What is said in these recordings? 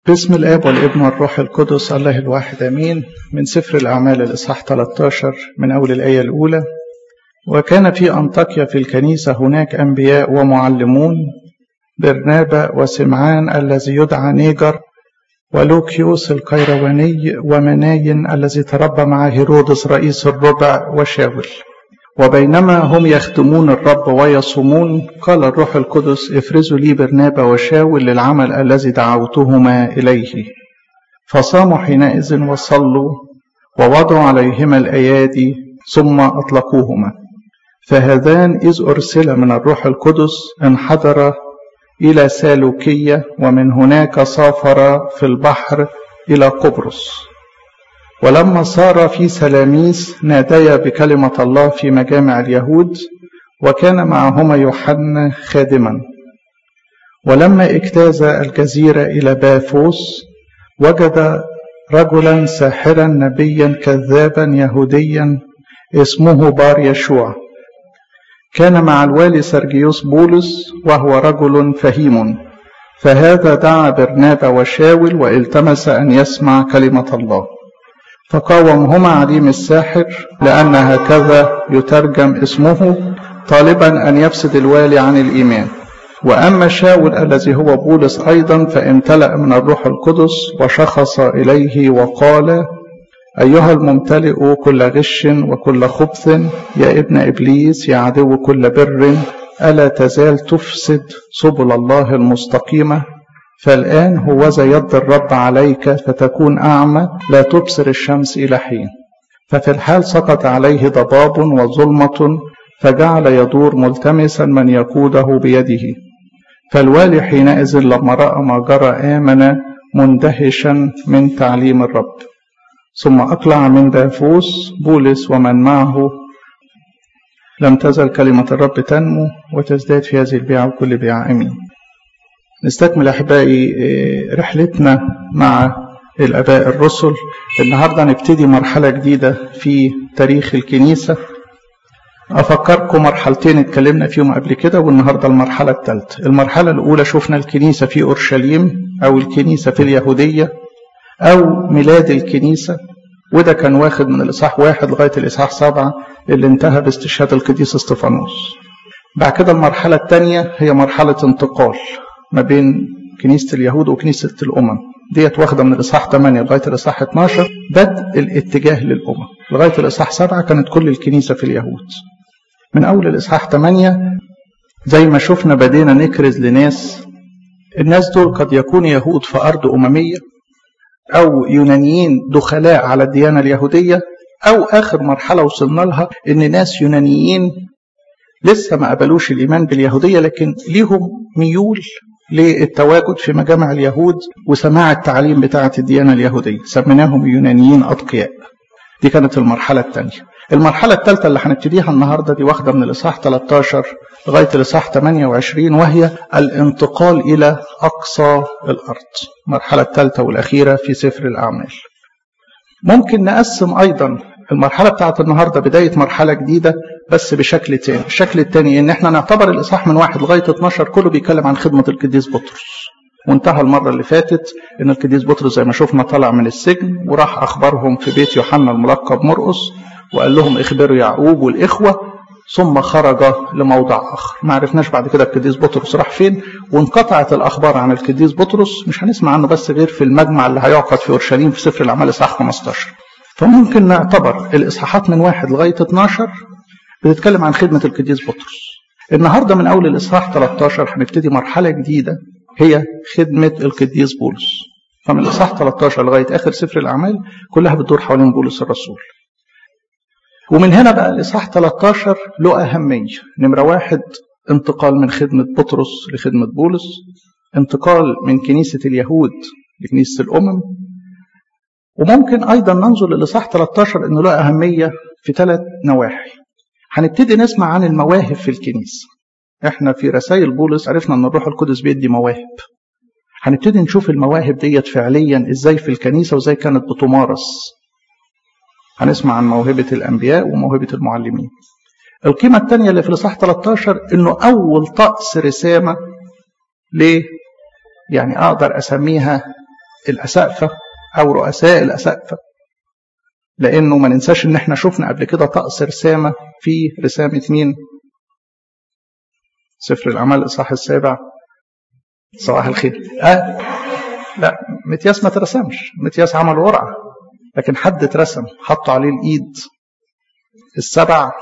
باسم الآب والابن والروح القدس الله الواحد أمين من سفر الأعمال الإصحاح 13 من أول الآية الأولى وكان في أنطاكيا في الكنيسة هناك أنبياء ومعلمون برنابا وسمعان الذي يدعى نيجر ولوكيوس القيرواني ومناين الذي تربى مع هيرودس رئيس الربع وشاول وبينما هم يخدمون الرب ويصومون قال الروح القدس افرزوا لي برنابا وشاول للعمل الذي دعوتهما إليه فصاموا حينئذ وصلوا ووضعوا عليهما الأيادي ثم أطلقوهما فهذان إذ أرسل من الروح القدس انحدر إلى سالوكية ومن هناك سافر في البحر إلى قبرص ولما صار في سلاميس ناديا بكلمة الله في مجامع اليهود وكان معهما يوحنا خادما ولما اجتاز الجزيرة إلى بافوس وجد رجلا ساحرا نبيا كذابا يهوديا اسمه بار يشوع كان مع الوالي سرجيوس بولس وهو رجل فهيم فهذا دعا برنابا وشاول والتمس أن يسمع كلمة الله فقاومهما عليم الساحر لأن هكذا يترجم اسمه طالبا أن يفسد الوالي عن الإيمان وأما شاول الذي هو بولس أيضا فامتلأ من الروح القدس وشخص إليه وقال أيها الممتلئ كل غش وكل خبث يا ابن إبليس يا عدو كل بر ألا تزال تفسد سبل الله المستقيمة فالآن هوذا يد الرب عليك فتكون أعمى لا تبصر الشمس إلى حين ففي الحال سقط عليه ضباب وظلمة فجعل يدور ملتمسا من يقوده بيده فالوالي حينئذ لما رأى ما جرى آمن مندهشا من تعليم الرب ثم أقلع من دافوس بولس ومن معه لم تزل كلمة الرب تنمو وتزداد في هذه البيعة وكل بيعة أمين نستكمل أحبائي رحلتنا مع الآباء الرسل النهاردة نبتدي مرحلة جديدة في تاريخ الكنيسة أفكركم مرحلتين اتكلمنا فيهم قبل كده والنهاردة المرحلة الثالثة المرحلة الأولى شفنا الكنيسة في أورشليم أو الكنيسة في اليهودية أو ميلاد الكنيسة وده كان واخد من الإصحاح واحد لغاية الإصحاح سبعة اللي انتهى باستشهاد القديس استفانوس بعد كده المرحلة الثانية هي مرحلة انتقال ما بين كنيسة اليهود وكنيسة الأمم ديت واخدة من الإصحاح 8 لغاية الإصحاح 12 بدء الاتجاه للأمم لغاية الإصحاح 7 كانت كل الكنيسة في اليهود من أول الإصحاح 8 زي ما شفنا بدينا نكرز لناس الناس دول قد يكونوا يهود في أرض أممية أو يونانيين دخلاء على الديانة اليهودية أو آخر مرحلة وصلنا لها إن ناس يونانيين لسه ما قبلوش الإيمان باليهودية لكن ليهم ميول للتواجد في مجامع اليهود وسماع التعليم بتاعة الديانة اليهودية سميناهم يونانيين أتقياء دي كانت المرحلة الثانية المرحلة الثالثة اللي هنبتديها النهاردة دي واخدة من الإصحاح 13 لغاية الإصحاح 28 وهي الانتقال إلى أقصى الأرض المرحلة الثالثة والأخيرة في سفر الأعمال ممكن نقسم أيضا المرحلة بتاعت النهاردة بداية مرحلة جديدة بس بشكل تاني الشكل التاني ان احنا نعتبر الإصحاح من واحد لغاية 12 كله بيتكلم عن خدمة القديس بطرس وانتهى المرة اللي فاتت ان القديس بطرس زي ما شفنا طلع من السجن وراح أخبرهم في بيت يوحنا الملقب مرقس وقال لهم اخبروا يعقوب والإخوة ثم خرج لموضع آخر ما عرفناش بعد كده القديس بطرس راح فين وانقطعت الأخبار عن القديس بطرس مش هنسمع عنه بس غير في المجمع اللي هيعقد في أورشليم في سفر الأعمال إصحاح 15 فممكن نعتبر الإصحاحات من واحد لغاية 12 بتتكلم عن خدمة القديس بطرس النهاردة من أول الإصحاح 13 هنبتدي مرحلة جديدة هي خدمة القديس بولس فمن الإصحاح 13 لغاية آخر سفر الأعمال كلها بتدور حوالين بولس الرسول ومن هنا بقى الإصحاح 13 له أهمية نمرة واحد انتقال من خدمة بطرس لخدمة بولس انتقال من كنيسة اليهود لكنيسة الأمم وممكن أيضا ننظر للإصحاح 13 أنه له أهمية في ثلاث نواحي هنبتدي نسمع عن المواهب في الكنيسة احنا في رسائل بولس عرفنا ان الروح القدس بيدي مواهب هنبتدي نشوف المواهب ديت فعليا ازاي في الكنيسة وازاي كانت بتمارس هنسمع عن موهبة الأنبياء وموهبة المعلمين القيمة الثانية اللي في الإصحاح 13 إنه أول طقس رسامة ليه؟ يعني أقدر أسميها الأسقفة أو رؤساء الأسقفة لأنه ما ننساش إن إحنا شفنا قبل كده طقس رسامة في رسامة مين؟ سفر الأعمال الإصحاح السابع صباح الخير آه لا متياس ما ترسمش متياس عمل ورقة لكن حد اترسم حطوا عليه الإيد السبع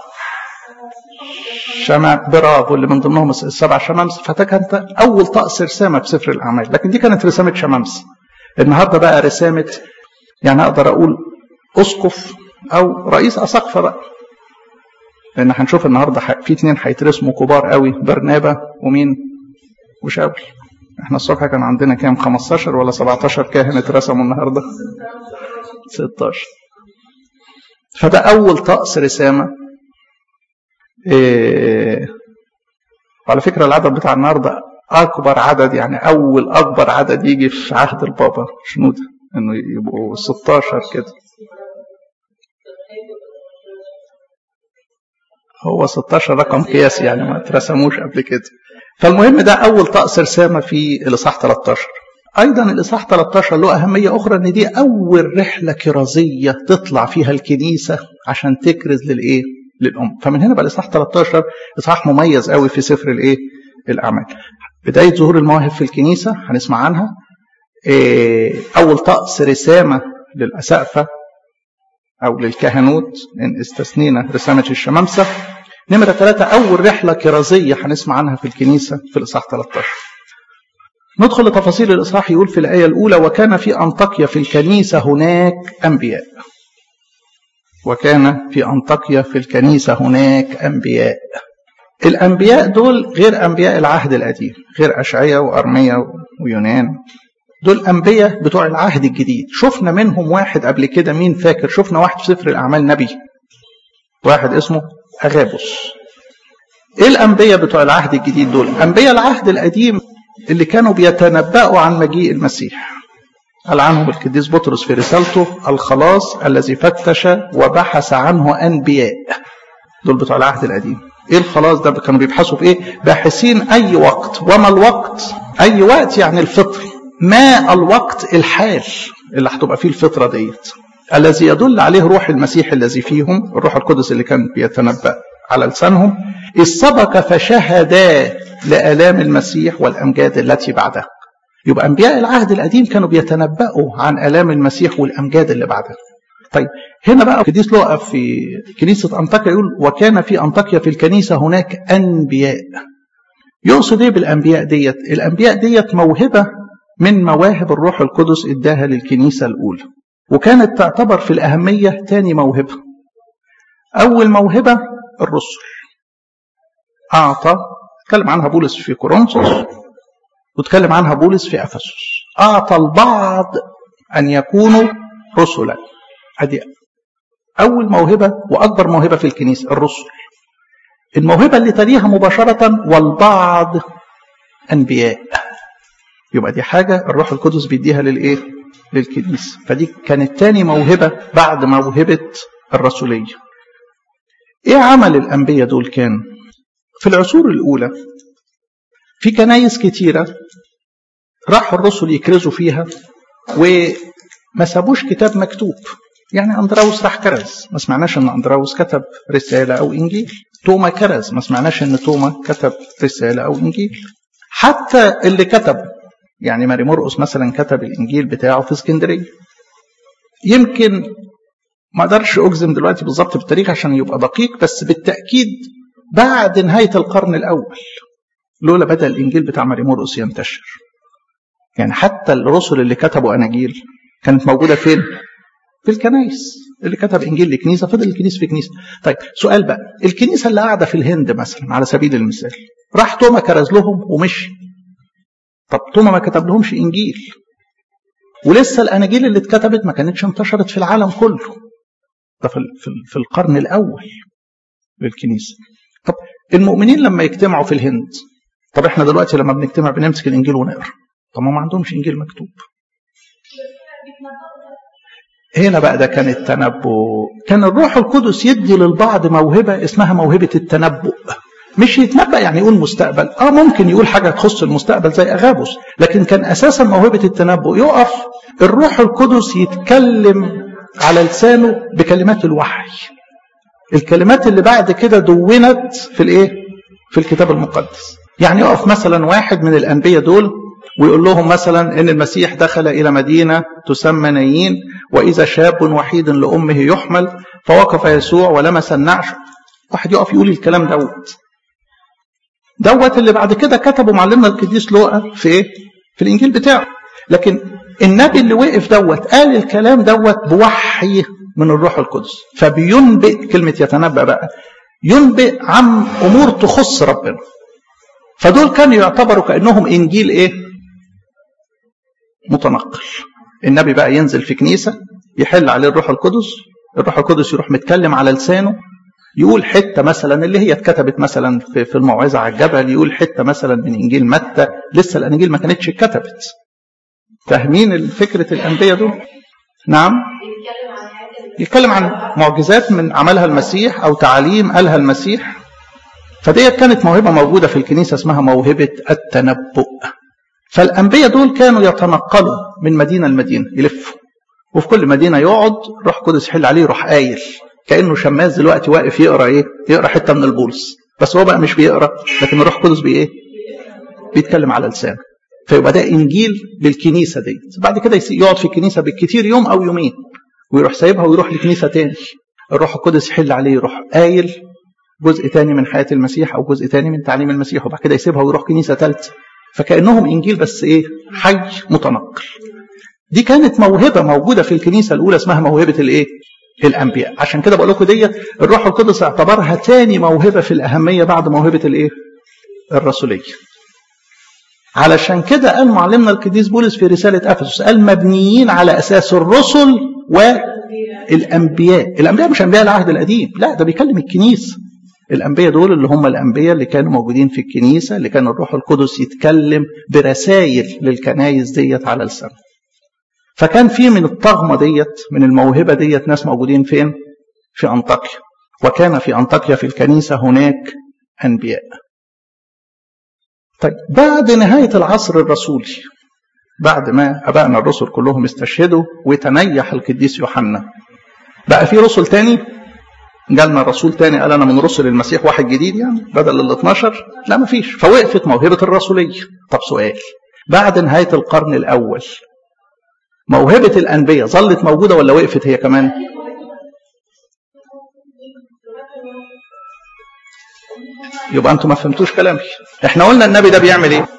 شمع برافو اللي من ضمنهم السبع شمامس فده كانت اول طقس رسامه في سفر الاعمال لكن دي كانت رسامه شمامس النهارده بقى رسامه يعني اقدر اقول اسقف او رئيس اساقفه بقى لان هنشوف النهارده في اثنين هيترسموا كبار قوي برنابا ومين وشاول احنا الصبح كان عندنا كام 15 ولا 17 كاهن اترسموا النهارده 16 فده اول طقس رسامه إيه وعلى فكرة العدد بتاع النهاردة أكبر عدد يعني أول أكبر عدد يجي في عهد البابا شنودة إنه يبقوا 16 كده هو 16 رقم قياسي يعني ما اترسموش قبل كده فالمهم ده أول طقس رسامة في الإصحاح 13 أيضا الإصحاح 13 له أهمية أخرى إن دي أول رحلة كرازية تطلع فيها الكنيسة عشان تكرز للإيه؟ للأم فمن هنا بقى الإصحاح 13 إصحاح مميز قوي في سفر الإيه؟ الأعمال بداية ظهور المواهب في الكنيسة هنسمع عنها إيه أول طقس رسامة للأسقفة أو للكهنوت إن استثنينا رسامة الشمامسة نمرة ثلاثة أول رحلة كرازية هنسمع عنها في الكنيسة في الإصحاح 13 ندخل لتفاصيل الإصحاح يقول في الآية الأولى وكان في أنطاكيا في الكنيسة هناك أنبياء وكان في أنطاكيا في الكنيسة هناك أنبياء الأنبياء دول غير أنبياء العهد القديم غير أشعية وأرمية ويونان دول أنبياء بتوع العهد الجديد شفنا منهم واحد قبل كده مين فاكر شفنا واحد في سفر الأعمال نبي واحد اسمه أغابوس إيه الأنبياء بتوع العهد الجديد دول أنبياء العهد القديم اللي كانوا بيتنبأوا عن مجيء المسيح قال عنهم القديس بطرس في رسالته الخلاص الذي فتش وبحث عنه أنبياء دول بتوع العهد القديم ايه الخلاص ده كانوا بيبحثوا في ايه باحثين اي وقت وما الوقت اي وقت يعني الفطر ما الوقت الحال اللي هتبقى فيه الفطره ديت الذي يدل عليه روح المسيح الذي فيهم الروح القدس اللي كان بيتنبأ على لسانهم إذ سبق فشهدا لآلام المسيح والأمجاد التي بعدها يبقى أنبياء العهد القديم كانوا بيتنبأوا عن آلام المسيح والأمجاد اللي بعدها طيب هنا بقى القديس لوقا في كنيسة أنطاكيا يقول وكان في أنطاكيا في الكنيسة هناك أنبياء يقصد ايه بالأنبياء ديت الأنبياء ديت موهبة من مواهب الروح القدس اداها للكنيسة الأولى وكانت تعتبر في الأهمية تاني موهبة أول موهبة الرسل أعطى اتكلم عنها بولس في كورنثوس واتكلم عنها بولس في أفسس أعطى البعض أن يكونوا رسلا ادي اول موهبه واكبر موهبه في الكنيسه الرسل الموهبه اللي تليها مباشره والبعض انبياء يبقى دي حاجه الروح القدس بيديها للايه للكنيسه فدي كانت تاني موهبه بعد موهبه الرسوليه ايه عمل الانبياء دول كان في العصور الاولى في كنايس كتيره راح الرسل يكرزوا فيها وما سابوش كتاب مكتوب يعني أندراوس راح كرز ما سمعناش أن أندراوس كتب رسالة أو إنجيل توما كرز ما سمعناش أن توما كتب رسالة أو إنجيل حتى اللي كتب يعني ماري مرقس مثلا كتب الإنجيل بتاعه في اسكندرية يمكن ما اقدرش اجزم دلوقتي بالظبط بالتاريخ عشان يبقى دقيق بس بالتاكيد بعد نهايه القرن الاول لولا بدا الانجيل بتاع ماري مرقس ينتشر يعني حتى الرسل اللي كتبوا اناجيل كانت موجوده فين في الكنائس اللي كتب انجيل لكنيسه فضل الكنيسه في كنيسه طيب سؤال بقى الكنيسه اللي قاعده في الهند مثلا على سبيل المثال راح توما كرز لهم ومشي طب توما ما كتب لهمش انجيل ولسه الاناجيل اللي اتكتبت ما كانتش انتشرت في العالم كله ده في, في القرن الاول للكنيسه طب المؤمنين لما يجتمعوا في الهند طب احنا دلوقتي لما بنجتمع بنمسك الانجيل ونقرا طب ما عندهمش انجيل مكتوب هنا بقى ده كان التنبؤ كان الروح القدس يدي للبعض موهبة اسمها موهبة التنبؤ مش يتنبأ يعني يقول مستقبل اه ممكن يقول حاجة تخص المستقبل زي أغابوس لكن كان أساسا موهبة التنبؤ يقف الروح القدس يتكلم على لسانه بكلمات الوحي الكلمات اللي بعد كده دونت في الايه في الكتاب المقدس يعني يقف مثلا واحد من الأنبياء دول ويقول لهم مثلا ان المسيح دخل الى مدينه تسمى نايين واذا شاب وحيد لامه يحمل فوقف يسوع ولمس النعش واحد يقف يقول الكلام دوت دوت اللي بعد كده كتبه معلمنا القديس لوقا في ايه؟ في الانجيل بتاعه لكن النبي اللي وقف دوت قال الكلام دوت بوحي من الروح القدس فبينبئ كلمه يتنبأ بقى ينبئ عن امور تخص ربنا فدول كانوا يعتبروا كانهم انجيل ايه؟ متنقل النبي بقى ينزل في كنيسه يحل عليه الروح القدس الروح القدس يروح متكلم على لسانه يقول حته مثلا اللي هي اتكتبت مثلا في, في الموعظه على الجبل يقول حته مثلا من انجيل متى لسه الاناجيل ما كانتش اتكتبت فاهمين فكره الانبياء دول نعم يتكلم عن معجزات من عملها المسيح او تعاليم قالها المسيح فديت كانت موهبه موجوده في الكنيسه اسمها موهبه التنبؤ فالانبياء دول كانوا يتنقلوا من مدينه لمدينه يلفوا وفي كل مدينه يقعد روح قدس يحل عليه يروح قايل كانه شماس دلوقتي واقف يقرا ايه؟ يقرا حته من البولس بس هو بقى مش بيقرا لكن الروح القدس بي ايه؟ بيتكلم على لسانه فيبقى ده انجيل للكنيسه ديت بعد كده يقعد في الكنيسه بالكثير يوم او يومين ويروح سايبها ويروح لكنيسه تاني الروح القدس يحل عليه يروح قايل جزء تاني من حياه المسيح او جزء تاني من تعليم المسيح وبعد كده يسيبها ويروح كنيسه ثالثه فكانهم انجيل بس ايه؟ حي متنقل دي كانت موهبه موجوده في الكنيسه الاولى اسمها موهبه الايه؟ الانبياء عشان كده بقول لكم دي الروح القدس اعتبرها تاني موهبه في الاهميه بعد موهبه الايه الرسوليه علشان كده قال معلمنا القديس بولس في رساله افسس قال مبنيين على اساس الرسل والانبياء الانبياء مش انبياء العهد القديم لا ده بيكلم الكنيسه الانبياء دول اللي هم الانبياء اللي كانوا موجودين في الكنيسه اللي كان الروح القدس يتكلم برسائل للكنايس ديت على لسانه فكان في من الطغمه ديت من الموهبه ديت ناس موجودين فين؟ في انطاكيا وكان في انطاكيا في الكنيسه هناك انبياء. طيب بعد نهايه العصر الرسولي بعد ما ابائنا الرسل كلهم استشهدوا وتنيح القديس يوحنا بقى في رسل تاني جالنا رسول تاني قال انا من رسل المسيح واحد جديد يعني بدل ال 12 لا ما فيش فوقفت موهبه الرسوليه طب سؤال بعد نهايه القرن الاول موهبة الأنبياء ظلت موجودة ولا وقفت هي كمان؟ يبقى أنتم ما فهمتوش كلامي. إحنا قلنا النبي ده بيعمل إيه؟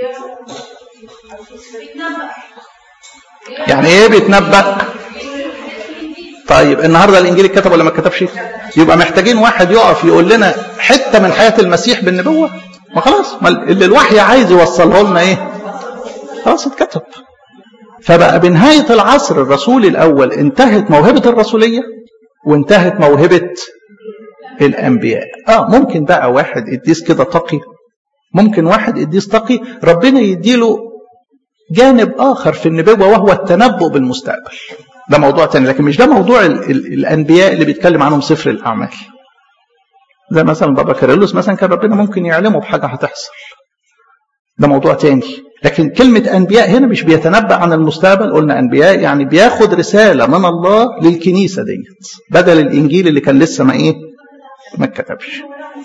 يعني إيه بيتنبأ؟ طيب النهارده الإنجيل اتكتب ولا ما اتكتبش؟ يبقى محتاجين واحد يقف يقول لنا حتة من حياة المسيح بالنبوة؟ ما خلاص ما اللي الوحي عايز يوصله لنا إيه؟ خلاص اتكتب. فبقى بنهاية العصر الرسولي الأول انتهت موهبة الرسولية وانتهت موهبة الأنبياء آه ممكن بقى واحد قديس كده تقي ممكن واحد قديس تقي ربنا يديله جانب آخر في النبوة وهو التنبؤ بالمستقبل ده موضوع تاني لكن مش ده موضوع ال ال الأنبياء اللي بيتكلم عنهم سفر الأعمال زي مثلا بابا كاريلوس مثلا كان ربنا ممكن يعلمه بحاجة هتحصل ده موضوع تاني لكن كلمة أنبياء هنا مش بيتنبأ عن المستقبل قلنا أنبياء يعني بياخد رسالة من الله للكنيسة ديت بدل الإنجيل اللي كان لسه ما إيه ما اتكتبش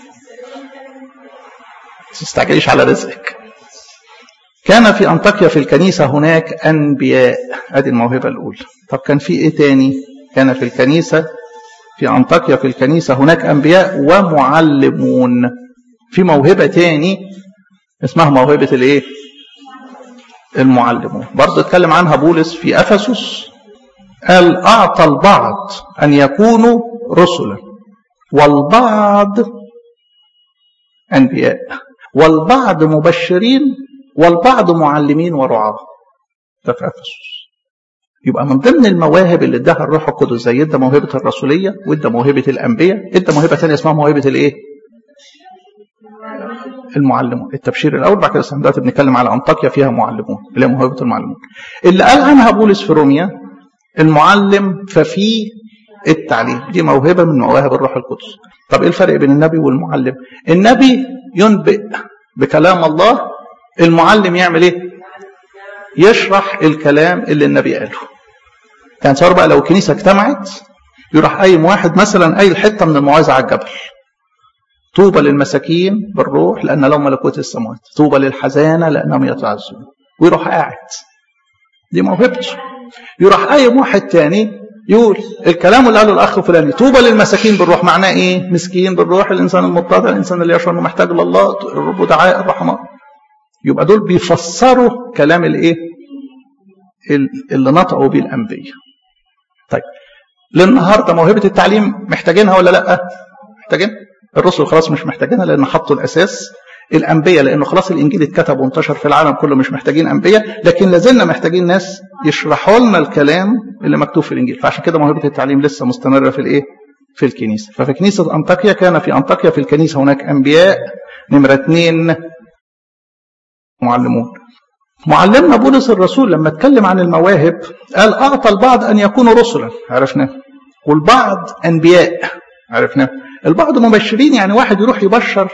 تستعجليش على رزقك كان في أنطاكيا في الكنيسة هناك أنبياء أدي الموهبة الأولى طب كان في إيه تاني كان في الكنيسة في أنطاكيا في الكنيسة هناك أنبياء ومعلمون في موهبة تاني اسمها موهبة الإيه المعلمون برضه اتكلم عنها بولس في أفسس قال أعطى البعض أن يكونوا رسلا والبعض أنبياء والبعض مبشرين والبعض معلمين ورعاة ده في أفسس يبقى من ضمن المواهب اللي اداها الروح القدس زي ادى موهبة الرسولية وادى موهبة الأنبياء ادى موهبة ثانية اسمها موهبة الإيه؟ المعلمون التبشير الاول بعد كده دلوقتي بنتكلم على انطاكيا فيها معلمون اللي هي موهبه المعلمون اللي قال عنها بولس في روميا المعلم ففي التعليم دي موهبة من مواهب الروح القدس طب ايه الفرق بين النبي والمعلم النبي ينبئ بكلام الله المعلم يعمل ايه يشرح الكلام اللي النبي قاله يعني صار بقى لو الكنيسة اجتمعت يروح قايم واحد مثلا قايل حتة من الموعظة على الجبل طوبى للمساكين بالروح لأن لهم ملكوت السماوات طوبى للحزانة لأنهم يتعزون ويروح قاعد دي موهبته يروح قايم واحد تاني يقول الكلام اللي قاله الاخ فلاني طوبى للمساكين بالروح معناه ايه مسكين بالروح الانسان المتضع الانسان اللي يشعر انه محتاج لله الرب دعاء الرحمن يبقى دول بيفسروا كلام الايه اللي نطقوا بيه الانبياء طيب للنهارده موهبه التعليم محتاجينها ولا لا محتاجين الرسل خلاص مش محتاجينها لان حطوا الاساس الانبياء لانه خلاص الانجيل اتكتب وانتشر في العالم كله مش محتاجين انبياء لكن لازلنا محتاجين ناس يشرحوا لنا الكلام اللي مكتوب في الانجيل فعشان كده موهبه التعليم لسه مستمره في الايه في الكنيسه ففي كنيسه انطاكيا كان في انطاكيا في الكنيسه هناك انبياء نمره اثنين معلمون معلمنا بولس الرسول لما اتكلم عن المواهب قال اعطى البعض ان يكونوا رسلا عرفناه والبعض انبياء عرفناه البعض مبشرين يعني واحد يروح يبشر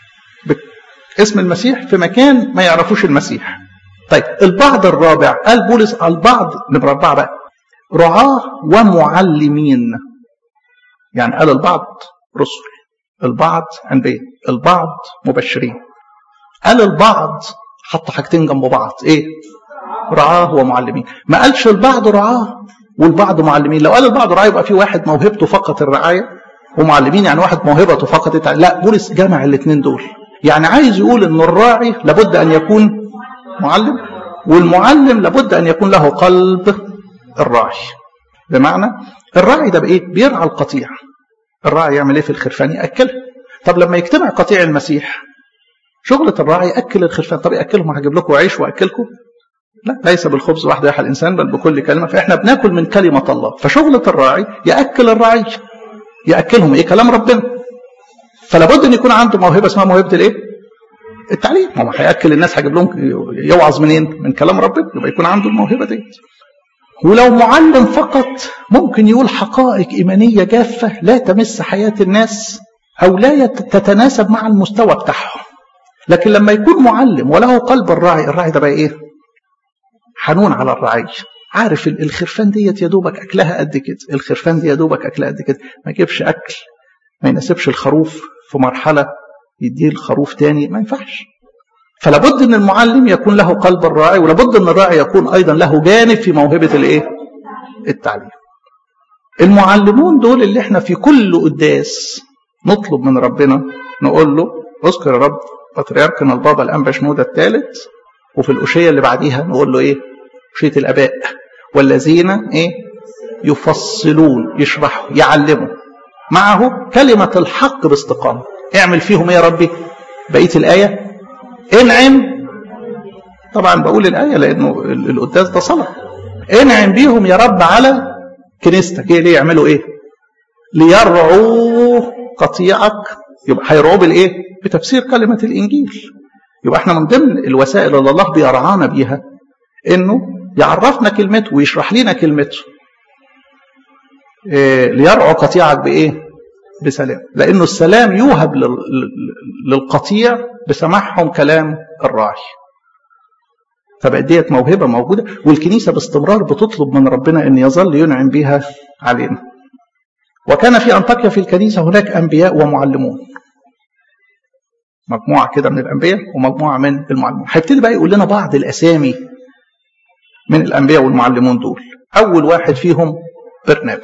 اسم المسيح في مكان ما يعرفوش المسيح طيب البعض الرابع قال بولس البعض نمرة أربعة بقى رعاة ومعلمين يعني قال البعض رسل البعض أنبياء البعض مبشرين قال البعض حط حاجتين جنب بعض ايه رعاه ومعلمين ما قالش البعض رعاه والبعض معلمين لو قال البعض رعاه يبقى في واحد موهبته فقط الرعايه ومعلمين يعني واحد موهبته فقط التعليم لا بولس جمع الاثنين دول يعني عايز يقول ان الراعي لابد ان يكون معلم والمعلم لابد ان يكون له قلب الراعي بمعنى الراعي ده بايه بيرعى القطيع الراعي يعمل ايه في الخرفان ياكلها طب لما يجتمع قطيع المسيح شغلة الراعي ياكل الخرفان طب ياكلهم هجيب لكم عيش واكلكم لا ليس بالخبز وحده يحيى الانسان بل بكل كلمه فاحنا بناكل من كلمه الله فشغله الراعي ياكل الراعي ياكلهم ايه كلام ربنا فلا بد ان يكون عنده موهبه اسمها موهبه الايه التعليم ما هو هياكل الناس هيجيب لهم يوعظ منين من كلام ربنا يبقى يكون عنده الموهبه دي ولو معلم فقط ممكن يقول حقائق ايمانيه جافه لا تمس حياه الناس او لا تتناسب مع المستوى بتاعهم لكن لما يكون معلم وله قلب الراعي الراعي ده بقى ايه حنون على الرعية عارف الخرفان ديت يا دوبك اكلها قد كده الخرفان دي يا دوبك اكلها قد كده ما يجيبش اكل ما يناسبش الخروف في مرحله يديه الخروف تاني ما ينفعش فلابد ان المعلم يكون له قلب الراعي ولابد ان الراعي يكون ايضا له جانب في موهبه الايه التعليم المعلمون دول اللي احنا في كل قداس نطلب من ربنا نقول له اذكر يا رب بطريركنا البابا الانبا شنوده الثالث وفي الأشية اللي بعديها نقول له إيه أشية الآباء والذين إيه يفصلون يشرحوا يعلموا معه كلمة الحق باستقامة اعمل فيهم إيه يا ربي بقية الآية انعم طبعا بقول الآية لأنه القداس ده صلاة انعم بيهم يا رب على كنيستك ايه ليه يعملوا ايه ليرعوا قطيعك يبقى هيرعوا بالايه بتفسير كلمة الإنجيل يبقى احنا من ضمن الوسائل اللي الله بيرعانا بيها انه يعرفنا كلمته ويشرح لنا كلمته إيه ليرعوا قطيعك بايه بسلام لانه السلام يوهب للقطيع بسماعهم كلام الراعي فبقت ديت موهبه موجوده والكنيسه باستمرار بتطلب من ربنا ان يظل ينعم بها علينا وكان في انطاكيا في الكنيسه هناك انبياء ومعلمون مجموعة كده من الأنبياء ومجموعة من المعلمون هيبتدي بقى يقول لنا بعض الأسامي من الأنبياء والمعلمون دول أول واحد فيهم برناب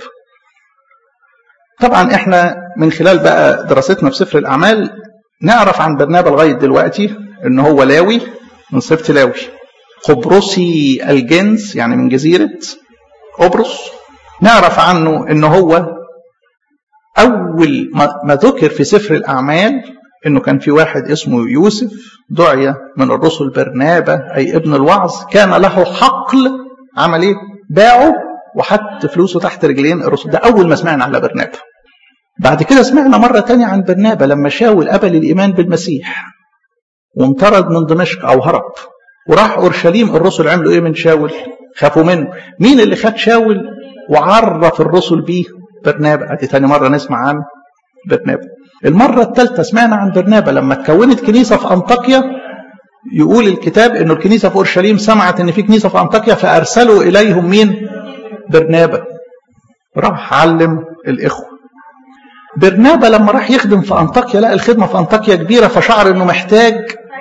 طبعا احنا من خلال بقى دراستنا في سفر الأعمال نعرف عن برنابا لغاية دلوقتي ان هو لاوي من سبت لاوي قبرصي الجنس يعني من جزيرة قبرص نعرف عنه ان هو أول ما ذكر في سفر الأعمال انه كان في واحد اسمه يوسف دعي من الرسل برنابا اي ابن الوعظ كان له حقل عمل ايه؟ باعه وحط فلوسه تحت رجلين الرسل ده اول ما سمعنا على برنابا بعد كده سمعنا مرة تانية عن برنابا لما شاول قبل الإيمان بالمسيح وانطرد من دمشق أو هرب وراح أورشليم الرسل عملوا إيه من شاول خافوا منه مين اللي خد شاول وعرف الرسل بيه برنابا ادي تاني مره نسمع عن برنابا المره الثالثه سمعنا عن برنابا لما اتكونت كنيسه في انطاكيا يقول الكتاب انه الكنيسه في اورشليم سمعت ان في كنيسه في انطاكيا فارسلوا اليهم مين برنابا راح علم الاخوه برنابا لما راح يخدم في انطاكيا لقى الخدمه في انطاكيا كبيره فشعر انه محتاج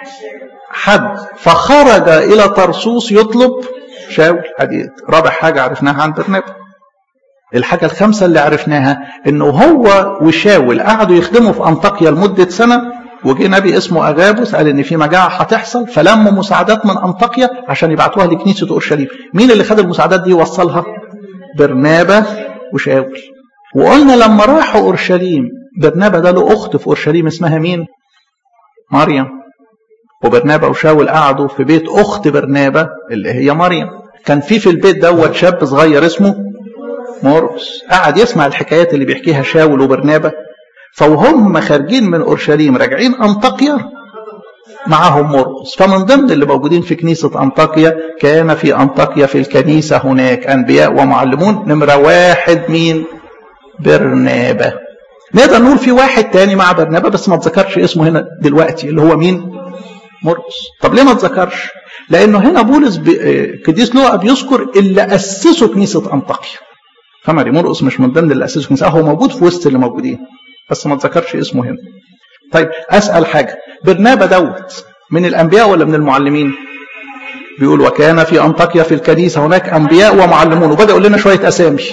حد فخرج الى طرسوس يطلب شاول هذه رابع حاجه عرفناها عن برنابا الحاجه الخامسه اللي عرفناها انه هو وشاول قعدوا يخدموا في انطاكيا لمده سنه وجه نبي اسمه اغابوس قال ان في مجاعه هتحصل فلموا مساعدات من انطاكيا عشان يبعتوها لكنيسه اورشليم مين اللي خد المساعدات دي ووصلها برنابا وشاول وقلنا لما راحوا اورشليم برنابا ده له اخت في اورشليم اسمها مين مريم وبرنابا وشاول قعدوا في بيت اخت برنابا اللي هي مريم كان في في البيت دوت شاب صغير اسمه مرقس قعد يسمع الحكايات اللي بيحكيها شاول وبرنابا فوهم خارجين من اورشليم راجعين انطاكيا معهم مرقس فمن ضمن اللي موجودين في كنيسة أنطاكيا كان في أنطاكيا في الكنيسة هناك أنبياء ومعلمون نمرة واحد مين برنابا نقدر نقول في واحد تاني مع برنابا بس ما تذكرش اسمه هنا دلوقتي اللي هو مين مرقس طب ليه ما تذكرش لانه هنا بولس قديس لوقا بيذكر اللي اسسوا كنيسه انطاكيا فماري مرقس مش من ضمن اللي اسسوا كنيسه هو موجود في وسط اللي موجودين بس ما تذكرش اسمه هنا طيب اسال حاجه برنابا دوت من الانبياء ولا من المعلمين بيقول وكان في انطاكيا في الكنيسه هناك انبياء ومعلمون وبدا يقول لنا شويه اسامي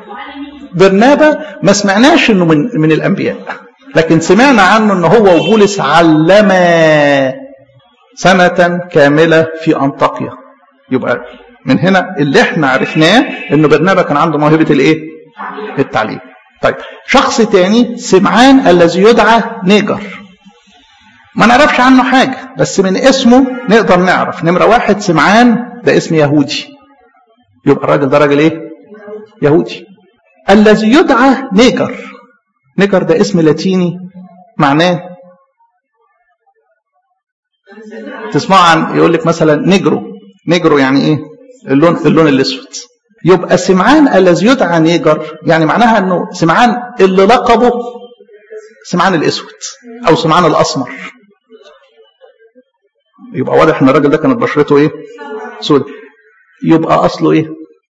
برنابا ما سمعناش انه من من الانبياء لكن سمعنا عنه ان هو وبولس علما سنة كاملة في أنطاكيا يبقى من هنا اللي احنا عرفناه ان برنابا كان عنده موهبة الايه التعليم طيب شخص تاني سمعان الذي يدعى نيجر ما نعرفش عنه حاجة بس من اسمه نقدر نعرف نمرة واحد سمعان ده اسم يهودي يبقى الراجل ده راجل ايه يهودي الذي يدعى نيجر نيجر ده اسم لاتيني معناه تسمع عن يقول لك مثلا نجرو نجرو يعني ايه اللون اللون الاسود يبقى سمعان الذي يدعى نيجر يعني معناها انه سمعان اللي لقبه سمعان الاسود او سمعان الاسمر يبقى واضح ان الراجل ده كانت بشرته ايه سود يبقى اصله ايه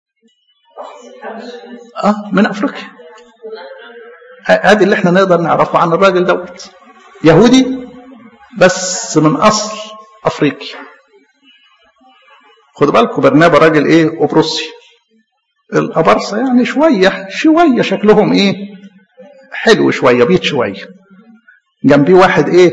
اه من افريقيا ادي اللي احنا نقدر نعرفه عن الراجل دوت يهودي بس من اصل افريقي خدوا بالكم برنابا راجل ايه قبرصي الابرصه يعني شويه شويه شكلهم ايه حلو شويه بيت شويه جنبيه واحد ايه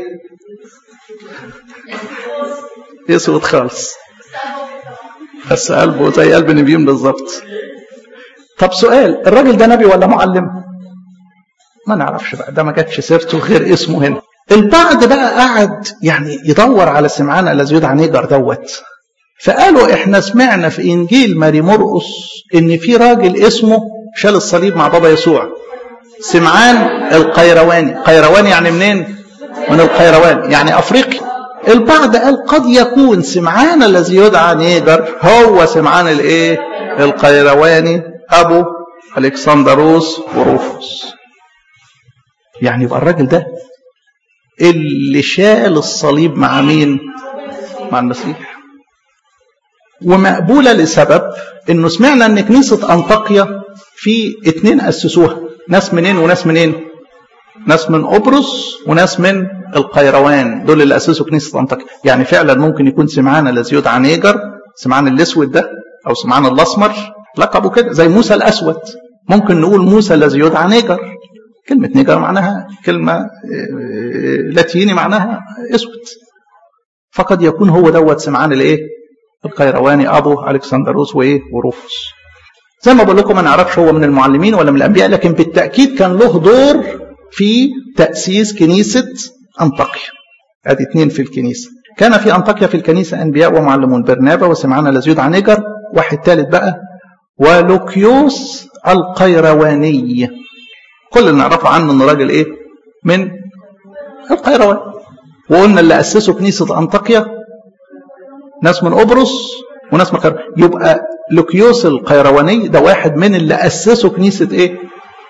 اسود خالص بس قلبه زي قلب نبيين بالظبط طب سؤال الراجل ده نبي ولا معلم ما نعرفش بقى ده ما جاتش سيرته غير اسمه هنا البعض بقى قعد يعني يدور على سمعان الذي يدعى نيجر دوت فقالوا احنا سمعنا في انجيل ماري مرقس ان في راجل اسمه شال الصليب مع بابا يسوع سمعان القيرواني قيرواني يعني منين من القيروان يعني افريقي البعض قال قد يكون سمعان الذي يدعى نيجر هو سمعان الايه القيرواني ابو الكسندروس وروفوس يعني يبقى الراجل ده اللي شال الصليب مع مين مع المسيح ومقبولة لسبب انه سمعنا ان كنيسة انطاكيا في اتنين اسسوها ناس منين وناس منين ناس من قبرص وناس من القيروان دول اللي اسسوا كنيسة انطاكيا يعني فعلا ممكن يكون سمعان الذي يدعى نيجر سمعان الاسود ده او سمعان الاسمر لقبه كده زي موسى الاسود ممكن نقول موسى الذي يدعى نيجر كلمة نيجر معناها كلمة لاتيني معناها اسود فقد يكون هو دوت سمعان الايه القيرواني ابو الكسندروس وايه وروفوس زي ما بقول لكم ما نعرفش هو من المعلمين ولا من الانبياء لكن بالتاكيد كان له دور في تاسيس كنيسه انطاكيا ادي اثنين في الكنيسه كان في انطاكيا في الكنيسه انبياء ومعلمون برنابا وسمعان الذي يدعى نيجر واحد ثالث بقى ولوكيوس القيرواني كل اللي نعرفه عنه انه راجل ايه من القيروان وقلنا اللي اسسوا كنيسه انطاكيا ناس من قبرص وناس من القيروان يبقى لوكيوس القيرواني ده واحد من اللي اسسوا كنيسه ايه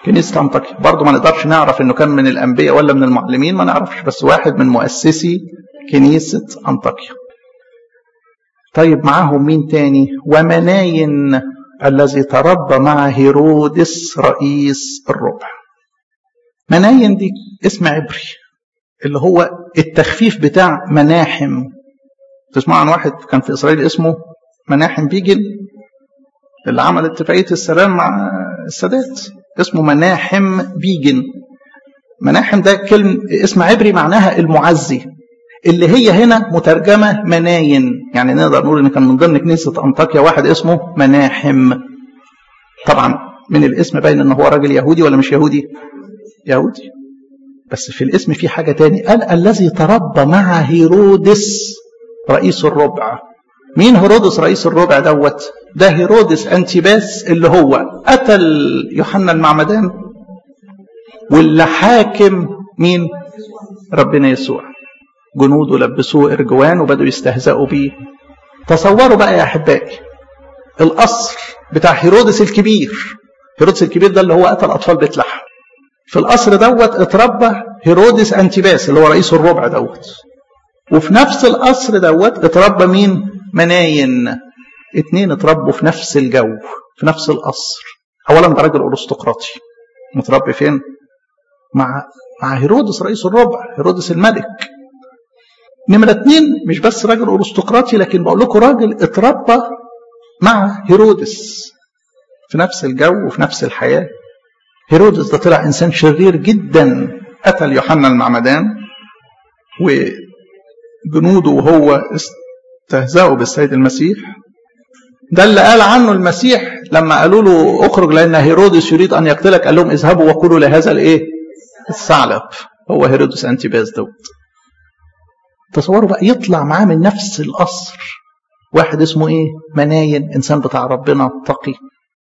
كنيسة أنطاكيا برضه ما نقدرش نعرف إنه كان من الأنبياء ولا من المعلمين ما نعرفش بس واحد من مؤسسي كنيسة أنطاكيا طيب معاهم مين تاني ومناين الذي تربى مع هيرودس رئيس الربع مناين دي اسم عبري اللي هو التخفيف بتاع مناحم تسمع عن واحد كان في إسرائيل اسمه مناحم بيجن اللي عمل اتفاقية السلام مع السادات اسمه مناحم بيجن مناحم ده كلمة اسم عبري معناها المعزي اللي هي هنا مترجمة مناين يعني نقدر نقول ان كان من ضمن كنيسة انطاكيا واحد اسمه مناحم طبعا من الاسم باين ان هو راجل يهودي ولا مش يهودي يهودي بس في الاسم في حاجة تاني قال الذي تربى مع هيرودس رئيس الربع مين هيرودس رئيس الربع دوت ده هيرودس انتباس اللي هو قتل يوحنا المعمدان واللي حاكم مين ربنا يسوع جنوده لبسوه ارجوان وبدوا يستهزئوا بيه تصوروا بقى يا احبائي القصر بتاع هيرودس الكبير هيرودس الكبير ده اللي هو قتل اطفال بيت لحم في القصر دوت اتربى هيرودس انتباس اللي هو رئيس الربع دوت وفي نفس القصر دوت اتربى مين مناين اتنين اتربوا في نفس الجو في نفس القصر اولا ده راجل ارستقراطي متربي فين مع مع هيرودس رئيس الربع هيرودس الملك نمرة اتنين مش بس راجل ارستقراطي لكن بقول لكم راجل اتربى مع هيرودس في نفس الجو وفي نفس الحياة هيرودس ده طلع إنسان شرير جدا قتل يوحنا المعمدان وجنوده وهو استهزأوا بالسيد المسيح ده اللي قال عنه المسيح لما قالوا له اخرج لأن هيرودس يريد أن يقتلك قال لهم اذهبوا وقولوا لهذا الإيه الثعلب هو هيرودس أنتيباس دوت تصوروا بقى يطلع معاه من نفس القصر واحد اسمه ايه مناين انسان بتاع ربنا تقي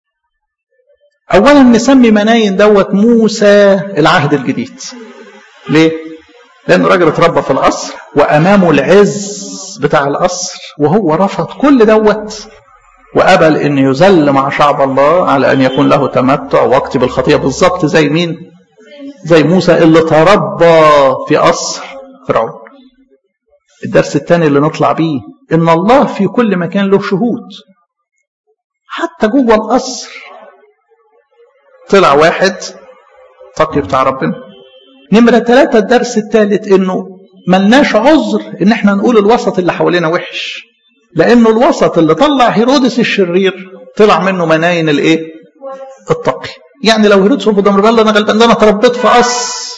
اولا نسمي مناين دوت موسى العهد الجديد ليه لانه راجل اتربى في القصر وامامه العز بتاع القصر وهو رفض كل دوت وقبل ان يذل مع شعب الله على ان يكون له تمتع وقت بالخطيه بالظبط زي مين زي موسى اللي تربى في قصر فرعون الدرس الثاني اللي نطلع بيه ان الله في كل مكان له شهود حتى جوه القصر طلع واحد تقي بتاع ربنا نمرة ثلاثة الدرس الثالث انه ملناش عذر ان احنا نقول الوسط اللي حوالينا وحش لانه الوسط اللي طلع هيرودس الشرير طلع منه مناين الايه التقي يعني لو هيرودس رفض امر الله انا غلبان ده انا تربيت في قصر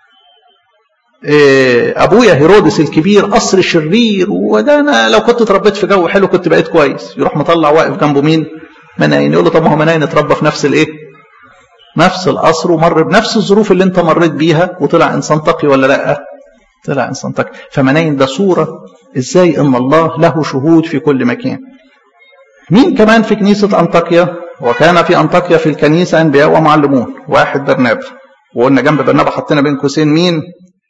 ابويا هيرودس الكبير قصر شرير وده انا لو كنت اتربيت في جو حلو كنت بقيت كويس يروح مطلع واقف جنبه مين مناين يقول له طب ما هو مناين اتربى في نفس الايه نفس القصر ومر بنفس الظروف اللي انت مريت بيها وطلع انسان تقي ولا لا طلع انسان تقي فمناين ده صوره ازاي ان الله له شهود في كل مكان مين كمان في كنيسه انطاكيا وكان في انطاكيا في الكنيسه انبياء ومعلمون واحد برنابا وقلنا جنب برنابا حطينا بين قوسين مين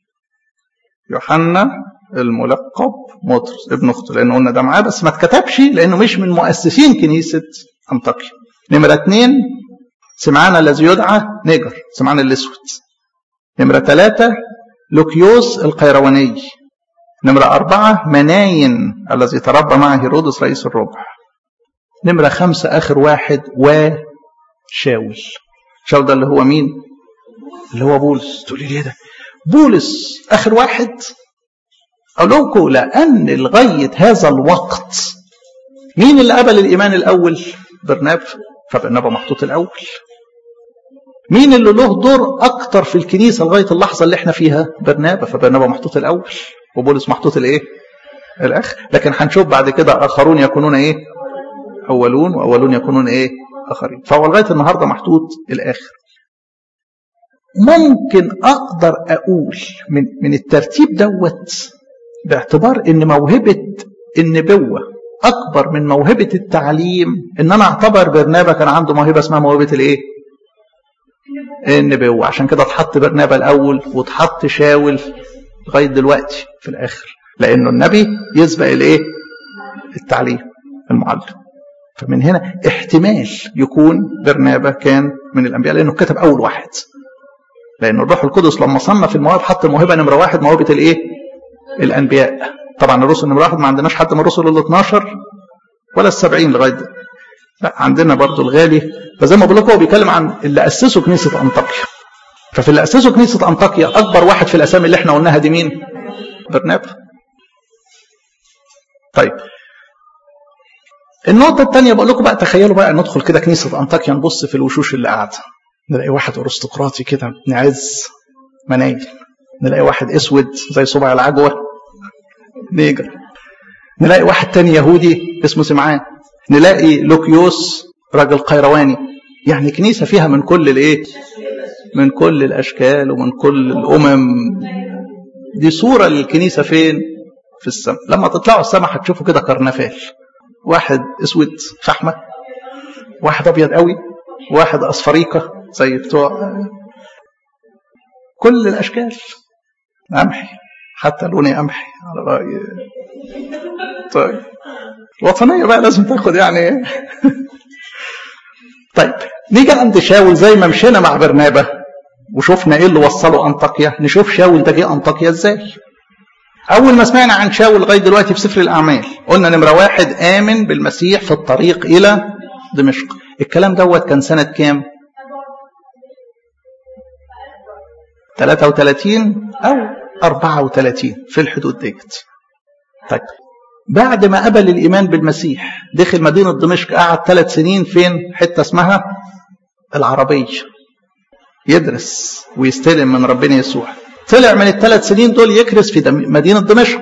يوحنا الملقب مطرس ابن اخته لانه قلنا ده معاه بس ما اتكتبش لانه مش من مؤسسين كنيسه انطاكيا نمره اثنين سمعان الذي يدعى نيجر سمعان الاسود نمره ثلاثه لوكيوس القيرواني نمرة أربعة مناين الذي تربى مع هيرودس رئيس الربع نمرة خمسة آخر واحد وشاول شاول ده اللي هو مين؟ اللي هو بولس تقولي ليه ده؟ بولس آخر واحد أقول لكم لأن لغاية هذا الوقت مين اللي قبل الإيمان الأول؟ برناب فبرنابا محطوط الأول مين اللي له دور أكتر في الكنيسة لغاية اللحظة اللي احنا فيها؟ برنابا فبرنابا محطوط الأول وبولس محطوط الإيه؟ الآخر لكن هنشوف بعد كده آخرون يكونون إيه؟ أولون وأولون يكونون إيه؟ آخرين فهو لغاية النهاردة محطوط الآخر ممكن اقدر اقول من من الترتيب دوت باعتبار ان موهبه النبوه اكبر من موهبه التعليم ان انا اعتبر برنابا كان عنده موهبه اسمها موهبه الايه؟ النبوه عشان كده اتحط برنابا الاول واتحط شاول لغايه دلوقتي في الاخر لانه النبي يسبق الايه؟ التعليم المعلم فمن هنا احتمال يكون برنابا كان من الانبياء لانه كتب اول واحد لان الروح القدس لما صنف المواهب حط الموهبه نمره واحد موهبه الايه؟ الانبياء طبعا الرسل نمره واحد ما عندناش حد من الرسل ال 12 ولا السبعين لغايه ده. لا عندنا برضو الغالي فزي ما بقول لكم هو بيتكلم عن اللي اسسوا كنيسه انطاكيا ففي اللي اسسوا كنيسه انطاكيا اكبر واحد في الاسامي اللي احنا قلناها دي مين؟ برنابا طيب النقطة الثانية بقول لكم بقى تخيلوا بقى ندخل كده كنيسة أنطاكيا نبص في الوشوش اللي قاعدة نلاقي واحد أرستقراطي كده ابن عز منايل نلاقي واحد أسود زي صبع العجوة نيجر نلاقي واحد تاني يهودي اسمه سمعان نلاقي لوكيوس راجل قيرواني يعني كنيسة فيها من كل الإيه؟ من كل الأشكال ومن كل الأمم دي صورة للكنيسة فين؟ في السماء لما تطلعوا السماء هتشوفوا كده كرنفال واحد اسود فحمة واحد ابيض قوي واحد اصفريقة زي بتوع كل الاشكال قمحي حتى لوني قمحي على رأي طيب الوطنية بقى لازم تاخد يعني طيب نيجي عند شاول زي ما مشينا مع برنابة وشفنا ايه اللي وصله انطاكيا نشوف شاول ده جه انطاكيا ازاي أول ما سمعنا عن شاول لغاية دلوقتي في سفر الأعمال قلنا نمرة واحد آمن بالمسيح في الطريق إلى دمشق الكلام دوت كان سنة كام؟ 33 أو 34 في الحدود ديت طيب بعد ما قبل الإيمان بالمسيح دخل مدينة دمشق قعد ثلاث سنين فين حتة اسمها العربية يدرس ويستلم من ربنا يسوع طلع من الثلاث سنين دول يكرس في مدينة دمشق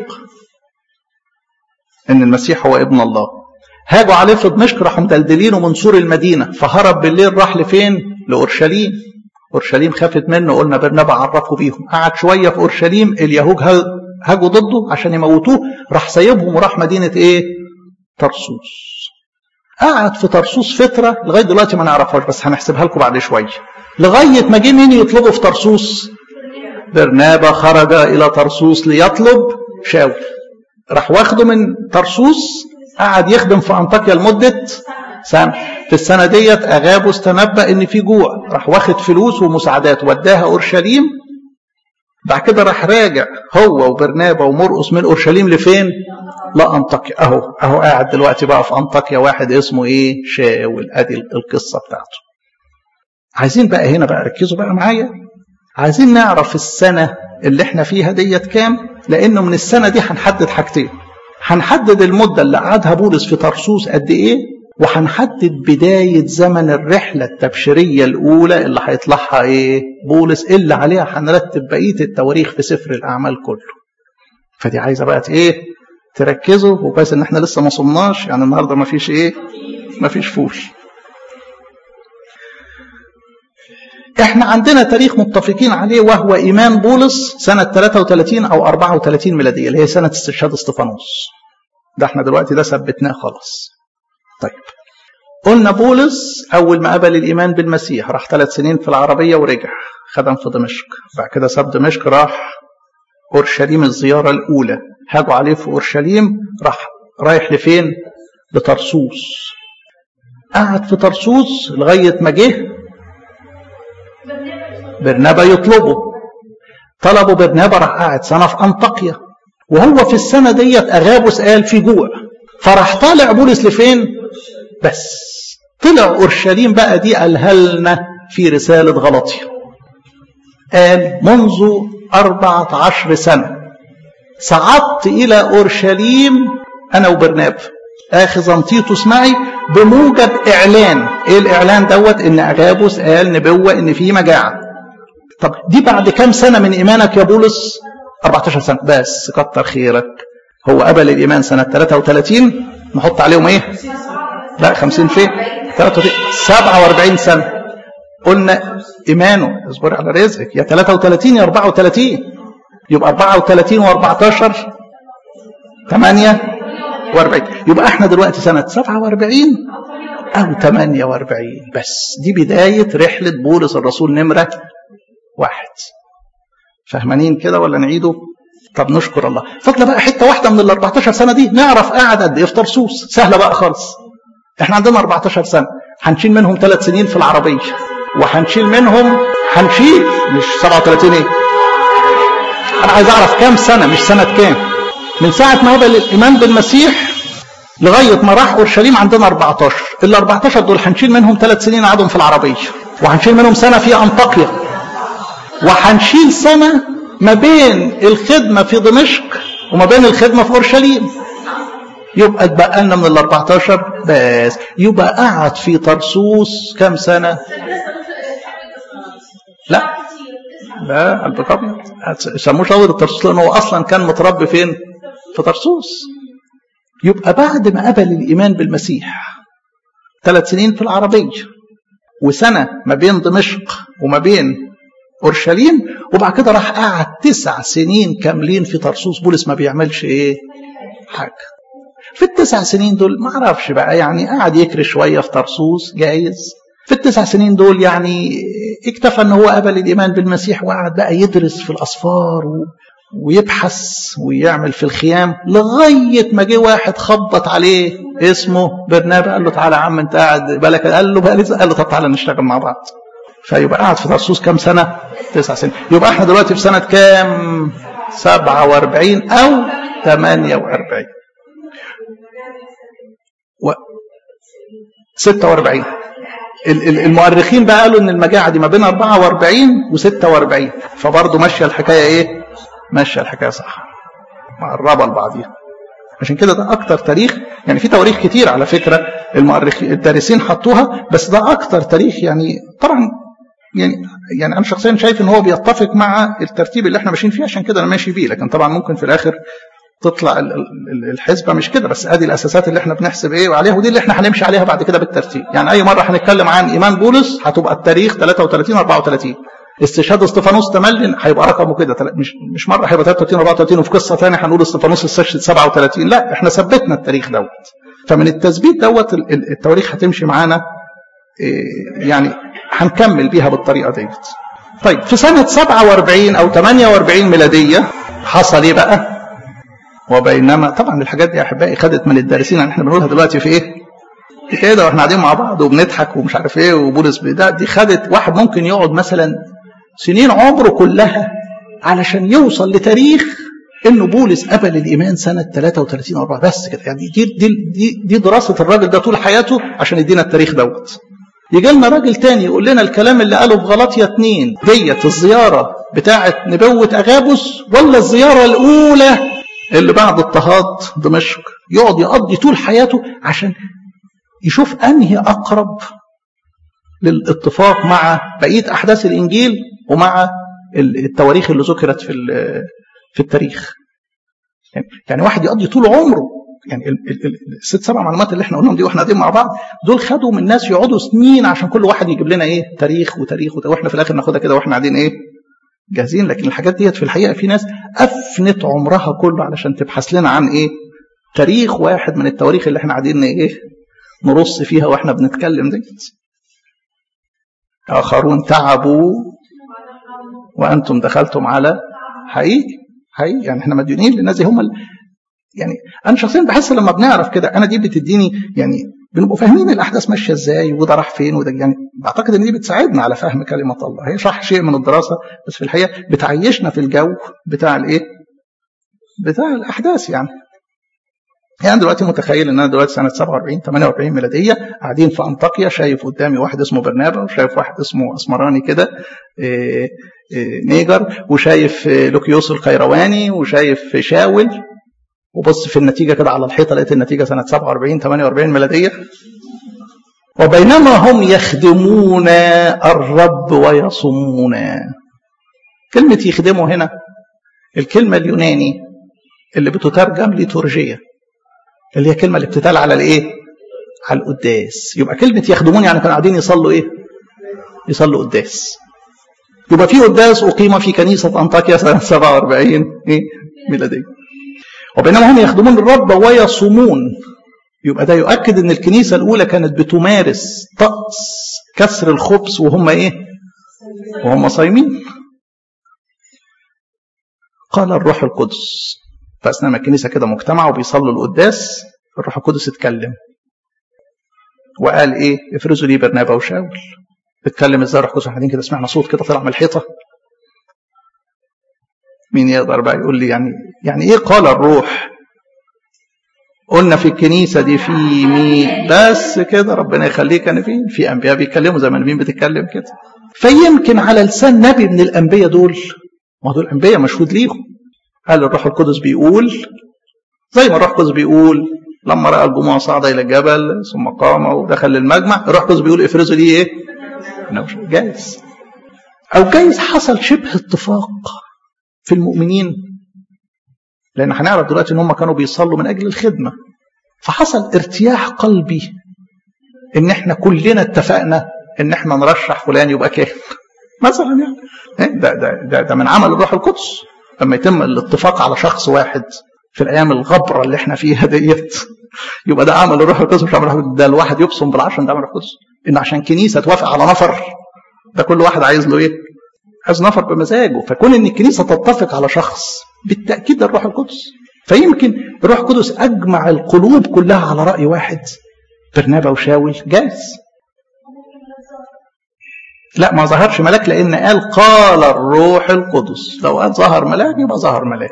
إن المسيح هو ابن الله هاجوا عليه في دمشق راحوا مدلدلينه من سور المدينة فهرب بالليل راح لفين؟ لأورشليم أورشليم خافت منه قلنا برنابا عرفوا بيهم قعد شوية في أورشليم اليهود هاجوا ضده عشان يموتوه راح سايبهم وراح مدينة إيه؟ طرسوس قعد في طرسوس فترة لغاية دلوقتي ما نعرفهاش بس هنحسبها لكم بعد شوية لغاية ما جه مين يطلبه في طرسوس برنابا خرج إلى طرسوس ليطلب شاول راح واخده من طرسوس قعد يخدم في أنطاكيا لمدة سنة في السنة ديت أغابوس تنبأ إن في جوع راح واخد فلوس ومساعدات وداها أورشليم بعد كده راح راجع هو وبرنابا ومرقس من أورشليم لفين؟ لأنطاكيا أهو أهو قاعد دلوقتي بقى في أنطاكيا واحد اسمه إيه؟ شاول أدي القصة بتاعته عايزين بقى هنا بقى ركزوا بقى معايا عايزين نعرف السنة اللي احنا فيها ديت كام لأنه من السنة دي هنحدد حاجتين هنحدد المدة اللي قعدها بولس في طرسوس قد إيه وهنحدد بداية زمن الرحلة التبشيرية الأولى اللي هيطلعها إيه بولس اللي عليها هنرتب بقية التواريخ في سفر الأعمال كله فدي عايزة بقى إيه تركزوا وكويس إن إحنا لسه ما صمناش يعني النهاردة ما فيش إيه ما فيش فول احنا عندنا تاريخ متفقين عليه وهو ايمان بولس سنه 33 او 34 ميلاديه اللي هي سنه استشهاد اسطفانوس ده احنا دلوقتي ده ثبتناه خلاص طيب قلنا بولس اول ما قبل الايمان بالمسيح راح ثلاث سنين في العربيه ورجع خدم في دمشق بعد كده ساب دمشق راح اورشليم الزياره الاولى هاجوا عليه في اورشليم راح رايح لفين لطرسوس قعد في طرسوس لغايه ما جه برنابا يطلبه طلبوا برنابا راح قاعد سنة في أنطاكيا وهو في السنة ديت أغابوس قال في جوع فراح طالع بولس لفين بس طلع أورشليم بقى دي قالها لنا في رسالة غلطية قال منذ أربعة عشر سنة صعدت إلى أورشليم أنا وبرنابا آخذا تيتوس معي بموجب إعلان إيه الإعلان دوت إن أغابوس قال نبوة إن في مجاعة طب دي بعد كام سنة من إيمانك يا بولس 14 سنة بس كتر خيرك هو قبل الإيمان سنة 33 نحط عليهم إيه لا 50 فين 33 47 سنة قلنا إيمانه اصبر على رزقك يا 33 يا 34 يبقى 34 و14 48 يبقى احنا دلوقتي سنة 47 أو 48 بس دي بداية رحلة بولس الرسول نمرة واحد فاهمانين كده ولا نعيده طب نشكر الله فضل بقى حته واحده من ال 14 سنه دي نعرف قعد قد ايه في طرسوس سهله بقى خالص احنا عندنا 14 سنة هنشيل منهم ثلاث سنين في العربية وهنشيل منهم هنشيل مش 37 ايه انا عايز اعرف كام سنة مش سنة كام من ساعة ما قبل الايمان بالمسيح لغاية ما راح اورشليم عندنا 14 ال 14 دول هنشيل منهم ثلاث سنين قعدهم في العربية وهنشيل منهم سنة في انطاكيا وهنشيل سنة ما بين الخدمة في دمشق وما بين الخدمة في اورشليم يبقى اتبقى لنا من ال 14 بس يبقى قعد في طرسوس كام سنة؟ لا لا قلبك ابيض سموه شاور الطرسوس لانه هو اصلا كان متربي فين؟ في طرسوس يبقى بعد ما قبل الايمان بالمسيح ثلاث سنين في العربيه وسنه ما بين دمشق وما بين اورشليم وبعد كده راح قعد تسع سنين كاملين في طرسوس بولس ما بيعملش ايه؟ حاجه في التسع سنين دول ما اعرفش بقى يعني قعد يكري شويه في طرسوس جايز في التسع سنين دول يعني اكتفى ان هو قبل الايمان بالمسيح وقعد بقى يدرس في الاسفار و... ويبحث ويعمل في الخيام لغايه ما جه واحد خبط عليه اسمه برنابا قال له تعالى يا عم انت قاعد بالك قال له بقى قال له طب تعالى نشتغل مع بعض فيبقى قاعد في طرسوس كام سنه؟ تسع سنين يبقى احنا دلوقتي في سنه كام؟ 47 او 48 و 46 المؤرخين بقى قالوا ان المجاعه دي ما بين 44 و46 فبرضه ماشيه الحكايه ايه؟ ماشيه الحكايه صح مقربه لبعضيها عشان كده ده اكتر تاريخ يعني في تواريخ كتير على فكره المؤرخين الدارسين حطوها بس ده اكتر تاريخ يعني طبعا يعني يعني انا شخصيا شايف ان هو بيتفق مع الترتيب اللي احنا ماشيين فيه عشان كده انا ماشي بيه لكن طبعا ممكن في الاخر تطلع الحسبه مش كده بس ادي الاساسات اللي احنا بنحسب ايه وعليها ودي اللي احنا هنمشي عليها بعد كده بالترتيب يعني اي مره هنتكلم عن ايمان بولس هتبقى التاريخ 33 34 استشهاد استفانوس تملن هيبقى رقمه كده مش مش مره هيبقى 33 34 وفي قصه ثانيه هنقول استفانوس استشهد 37 لا احنا ثبتنا التاريخ دوت فمن التثبيت دوت التواريخ هتمشي معانا يعني هنكمل بيها بالطريقه ديت طيب في سنه 47 او 48 ميلاديه حصل ايه بقى؟ وبينما طبعا الحاجات دي يا احبائي خدت من الدارسين يعني احنا بنقولها دلوقتي في ايه؟ دي كده واحنا قاعدين مع بعض وبنضحك ومش عارف ايه وبولس ده دي خدت واحد ممكن يقعد مثلا سنين عمره كلها علشان يوصل لتاريخ انه بولس قبل الايمان سنه 33 4 بس كده يعني دي دي دي, دي دراسه الراجل ده طول حياته عشان يدينا التاريخ دوت. يجي لنا راجل تاني يقول لنا الكلام اللي قاله في غلطية اتنين ديت الزيارة بتاعة نبوة أغابس ولا الزيارة الأولى اللي بعد اضطهاد دمشق يقعد يقضي طول حياته عشان يشوف أنهي أقرب للاتفاق مع بقية أحداث الإنجيل ومع التواريخ اللي ذكرت في في التاريخ يعني واحد يقضي طول عمره يعني الست سبع معلومات اللي احنا قلناهم دي واحنا قاعدين مع بعض دول خدوا من ناس يقعدوا سنين عشان كل واحد يجيب لنا ايه تاريخ وتاريخ وتاريخ واحنا في الاخر ناخدها كده واحنا قاعدين ايه جاهزين لكن الحاجات ديت في الحقيقه في ناس افنت عمرها كله علشان تبحث لنا عن ايه تاريخ واحد من التواريخ اللي احنا قاعدين ايه نرص فيها واحنا بنتكلم ديت اخرون تعبوا وانتم دخلتم على حقيقي حقيقي يعني احنا مديونين للناس دي هم يعني انا شخصيا بحس لما بنعرف كده انا دي بتديني يعني بنبقوا فاهمين الاحداث ماشيه ازاي وده راح فين وده يعني بعتقد ان دي بتساعدنا على فهم كلمه الله هي صح شيء من الدراسه بس في الحقيقه بتعيشنا في الجو بتاع الايه؟ بتاع الاحداث يعني يعني دلوقتي متخيل ان انا دلوقتي سنه 47 48 ميلاديه قاعدين في انطاكيا شايف قدامي واحد اسمه برنابا وشايف واحد اسمه اسمراني كده إيه إيه نيجر وشايف لوكيوس القيرواني وشايف شاول وبص في النتيجه كده على الحيطه لقيت النتيجه سنه 47 48 ميلاديه وبينما هم يخدمون الرب ويصومون كلمة يخدموا هنا الكلمة اليوناني اللي بتترجم لتورجية اللي هي كلمة اللي بتتقال على الايه؟ على القداس يبقى كلمة يخدمون يعني كانوا قاعدين يصلوا ايه؟ يصلوا قداس يبقى في قداس أقيم في كنيسة أنطاكيا سنة 47 ايه؟ ميلادية وبينما هم يخدمون الرب ويصومون يبقى ده يؤكد ان الكنيسه الاولى كانت بتمارس طقس كسر الخبز وهم ايه؟ وهم صايمين. قال الروح القدس فاثناء ما الكنيسه كده مجتمعه وبيصلوا القداس الروح القدس اتكلم. وقال ايه افرزوا لي برنابا وشاول اتكلم ازاي روح قدس قاعدين كده سمعنا صوت كده طلع من الحيطه مين يقدر بقى يقول لي يعني يعني ايه قال الروح قلنا في الكنيسة دي في مين بس كده ربنا يخليك كان في في أنبياء بيتكلموا زي ما مين بتتكلم كده فيمكن على لسان نبي من الأنبياء دول ما دول أنبياء مشهود ليهم قال الروح القدس بيقول زي ما الروح القدس بيقول لما رأى الجموع صعد إلى الجبل ثم قام ودخل المجمع الروح القدس بيقول افرزوا لي إيه؟ جايز أو جايز حصل شبه اتفاق في المؤمنين لأن هنعرف دلوقتي إن هم كانوا بيصلوا من أجل الخدمة فحصل ارتياح قلبي إن إحنا كلنا اتفقنا إن إحنا نرشح فلان يبقى كاهن مثلا يعني ده, ده, ده, ده من عمل الروح القدس لما يتم الاتفاق على شخص واحد في الأيام الغبرة اللي إحنا فيها ديت يبقى ده عمل الروح القدس مش عمل الروح القدس ده الواحد يبصم بالعشر ده عمل الروح القدس إن عشان كنيسة توافق على نفر ده كل واحد عايز له إيه؟ عايز نفر بمزاجه فكون ان الكنيسه تتفق على شخص بالتاكيد ده الروح القدس فيمكن الروح القدس اجمع القلوب كلها على راي واحد برنابا وشاول جايز لا ما ظهرش ملاك لان قال قال الروح القدس لو قال ظهر ملاك يبقى ظهر ملاك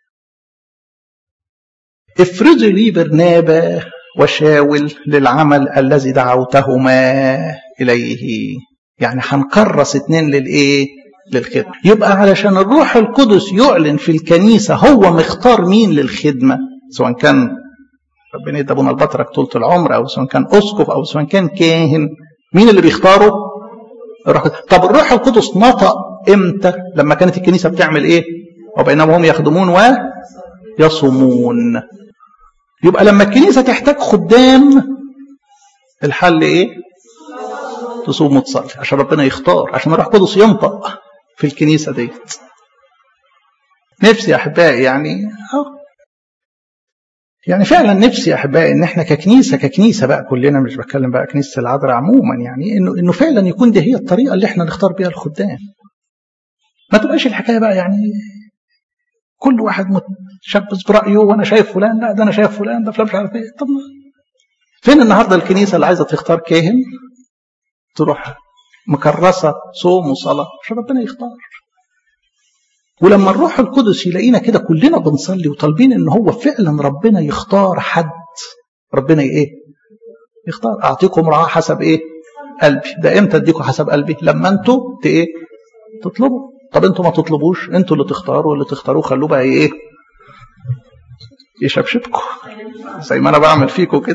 افرزوا لي برنابا وشاول للعمل الذي دعوتهما اليه يعني هنكرس اتنين للايه للخدمة يبقى علشان الروح القدس يعلن في الكنيسة هو مختار مين للخدمة سواء كان ربنا يدي ابونا البطرك طولة العمر او سواء كان اسقف او سواء كان كاهن مين اللي بيختاره الروح طب الروح القدس نطق امتى لما كانت الكنيسة بتعمل ايه وبينما هم يخدمون ويصومون يبقى لما الكنيسة تحتاج خدام الحل ايه تصوم وتصلي عشان ربنا يختار عشان الروح القدس ينطق في الكنيسة ديت نفسي يا أحبائي يعني أه يعني فعلا نفسي يا أحبائي إن إحنا ككنيسة ككنيسة بقى كلنا مش بتكلم بقى كنيسة العذراء عموما يعني إنه إنه فعلا يكون دي هي الطريقة اللي إحنا نختار بيها الخدام ما تبقاش الحكاية بقى يعني كل واحد متشبث برأيه وأنا شايف فلان لا ده أنا شايف فلان ده فلان مش عارف إيه طب فين النهارده الكنيسة اللي عايزة تختار كاهن تروح مكرسة صوم وصلاة عشان ربنا يختار ولما الروح القدس يلاقينا كده كلنا بنصلي وطالبين ان هو فعلا ربنا يختار حد ربنا ايه يختار اعطيكم رعاه حسب ايه قلبي ده امتى اديكم حسب قلبي لما انتوا ايه تطلبوا طب انتوا ما تطلبوش انتوا اللي تختاروا واللي تختاروه خلوه بقى ايه يشبشبكم زي ما انا بعمل فيكم كده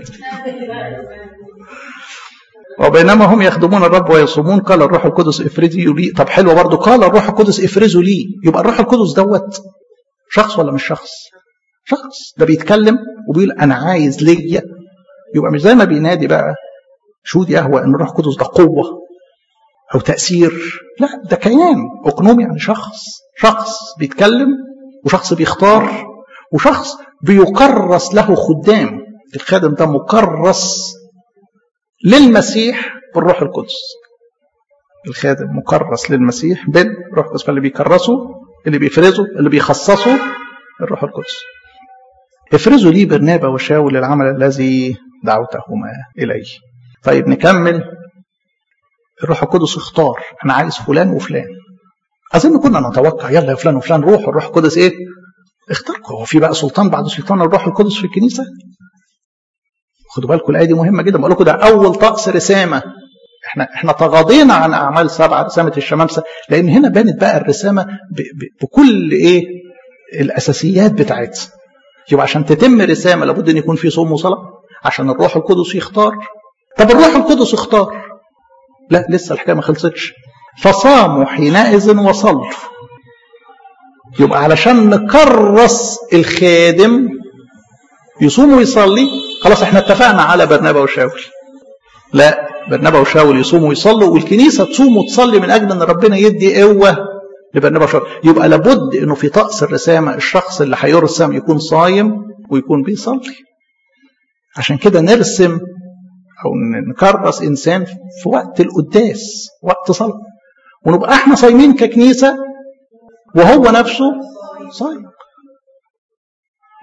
وبينما هم يخدمون الرب ويصومون قال الروح القدس افرزوا لي طب حلوه برضه قال الروح القدس افرزوا لي يبقى الروح القدس دوت شخص ولا مش شخص شخص ده بيتكلم وبيقول انا عايز ليا يبقى مش زي ما بينادي بقى شهود يهوى ان الروح القدس ده قوه او تاثير لا ده كيان اقنوم يعني شخص شخص بيتكلم وشخص بيختار وشخص بيكرس له خدام الخادم ده مكرس للمسيح بالروح القدس الخادم مكرس للمسيح بالروح القدس فاللي بيكرسه اللي بيفرزه اللي بيخصصه الروح القدس افرزوا لي برنابا وشاول للعمل الذي دعوتهما إليه طيب نكمل الروح القدس اختار أنا عايز فلان وفلان أظن كنا نتوقع يلا يا فلان وفلان روح الروح القدس إيه اختاركم هو في بقى سلطان بعد سلطان الروح القدس في الكنيسة خدوا بالكم الآية دي مهمة جدا بقول لكم ده أول طقس رسامة احنا احنا تغاضينا عن أعمال سبعة رسامة الشمامسة لأن هنا بانت بقى الرسامة ب ب بكل إيه الأساسيات بتاعتها يبقى عشان تتم رسامة لابد أن يكون في صوم وصلاة عشان الروح القدس يختار طب الروح القدس اختار لا لسه الحكاية ما خلصتش فصاموا حينئذ وصلوا يبقى علشان نكرس الخادم يصوم ويصلي خلاص احنا اتفقنا على برنابا وشاول لا برنابا وشاول يصوموا ويصلوا والكنيسه تصوم وتصلي من اجل ان ربنا يدي قوه لبرنابا وشاول يبقى لابد انه في طقس الرسامه الشخص اللي هيرسم يكون صايم ويكون بيصلي عشان كده نرسم او نكرس انسان في وقت القداس وقت صلاه ونبقى احنا صايمين ككنيسه وهو نفسه صايم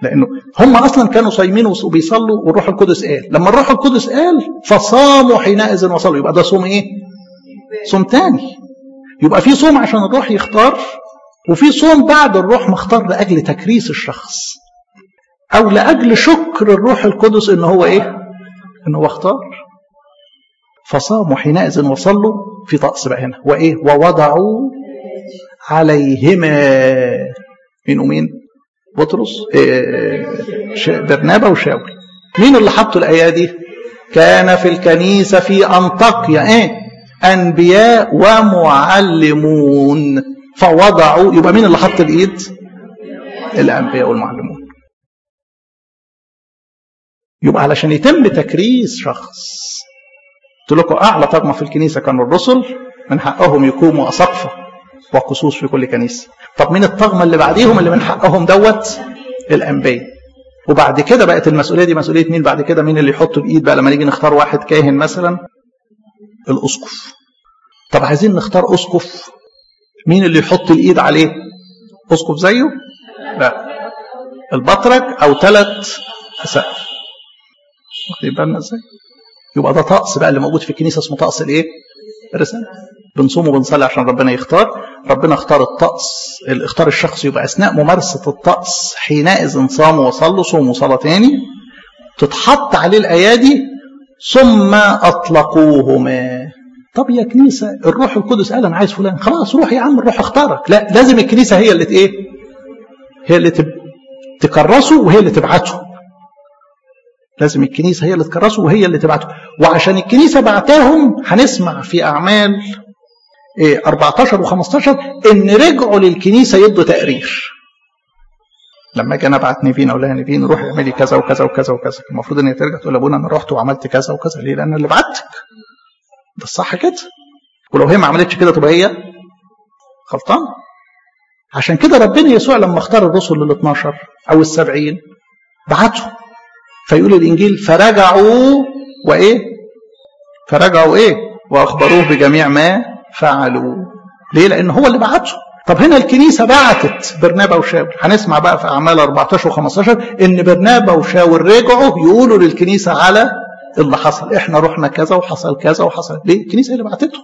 لانه هم اصلا كانوا صايمين وبيصلوا والروح القدس قال لما الروح القدس قال فصاموا حينئذ وصلوا يبقى ده صوم ايه صوم تاني يبقى في صوم عشان الروح يختار وفي صوم بعد الروح مختار لاجل تكريس الشخص او لاجل شكر الروح القدس ان هو ايه ان هو اختار فصاموا حينئذ وصلوا في طقس بقى هنا وايه ووضعوا عليهما مين ومين بطرس إيه برنابا وشاول مين اللي حطوا الايه دي كان في الكنيسه في انطاكيا ايه انبياء ومعلمون فوضعوا يبقى مين اللي حط الايد الانبياء والمعلمون يبقى علشان يتم تكريس شخص قلت لكم اعلى طغمه في الكنيسه كانوا الرسل من حقهم يقوموا اساقفه وقصوص في كل كنيسه طب مين الطغمه اللي بعديهم اللي من حقهم دوت الانبياء وبعد كده بقت المسؤوليه دي مسؤوليه مين بعد كده مين اللي يحط الايد بقى لما نيجي نختار واحد كاهن مثلا الاسقف طب عايزين نختار اسقف مين اللي يحط الايد عليه اسقف زيه لا البطرك او ثلاث اسقف واخدين بالنا ازاي يبقى ده طقس بقى اللي موجود في الكنيسه اسمه طقس الايه الرساله بنصوم وبنصلي عشان ربنا يختار ربنا اختار الطقس اختار الشخص يبقى اثناء ممارسه الطقس حينئذ صاموا وصلوا صوموا صلاه تاني تتحط عليه الايادي ثم اطلقوهما طب يا كنيسه الروح القدس قال انا عايز فلان خلاص روح يا عم الروح اختارك لا لازم الكنيسه هي اللي ايه هي اللي تكرسه وهي اللي تبعته لازم الكنيسة هي اللي تكرسه وهي اللي تبعته وعشان الكنيسة بعتاهم هنسمع في أعمال 14 و15 إن رجعوا للكنيسة يدوا تقرير لما اجي انا ابعت نيفين اقول لها نيفين روحي اعملي كذا وكذا وكذا وكذا المفروض ان هي ترجع تقول لابونا انا رحت وعملت كذا وكذا ليه؟ لان اللي بعتك ده الصح كده ولو هي ما عملتش كده تبقى هي غلطان عشان كده ربنا يسوع لما اختار الرسل لل 12 او السبعين بعتهم فيقول الانجيل فرجعوا وايه فرجعوا ايه واخبروه بجميع ما فعلوا ليه لان هو اللي بعته طب هنا الكنيسه بعتت برنابا وشاول هنسمع بقى في اعمال 14 و15 ان برنابا وشاول رجعوا يقولوا للكنيسه على اللي حصل احنا رحنا كذا وحصل كذا وحصل ليه الكنيسه اللي بعتته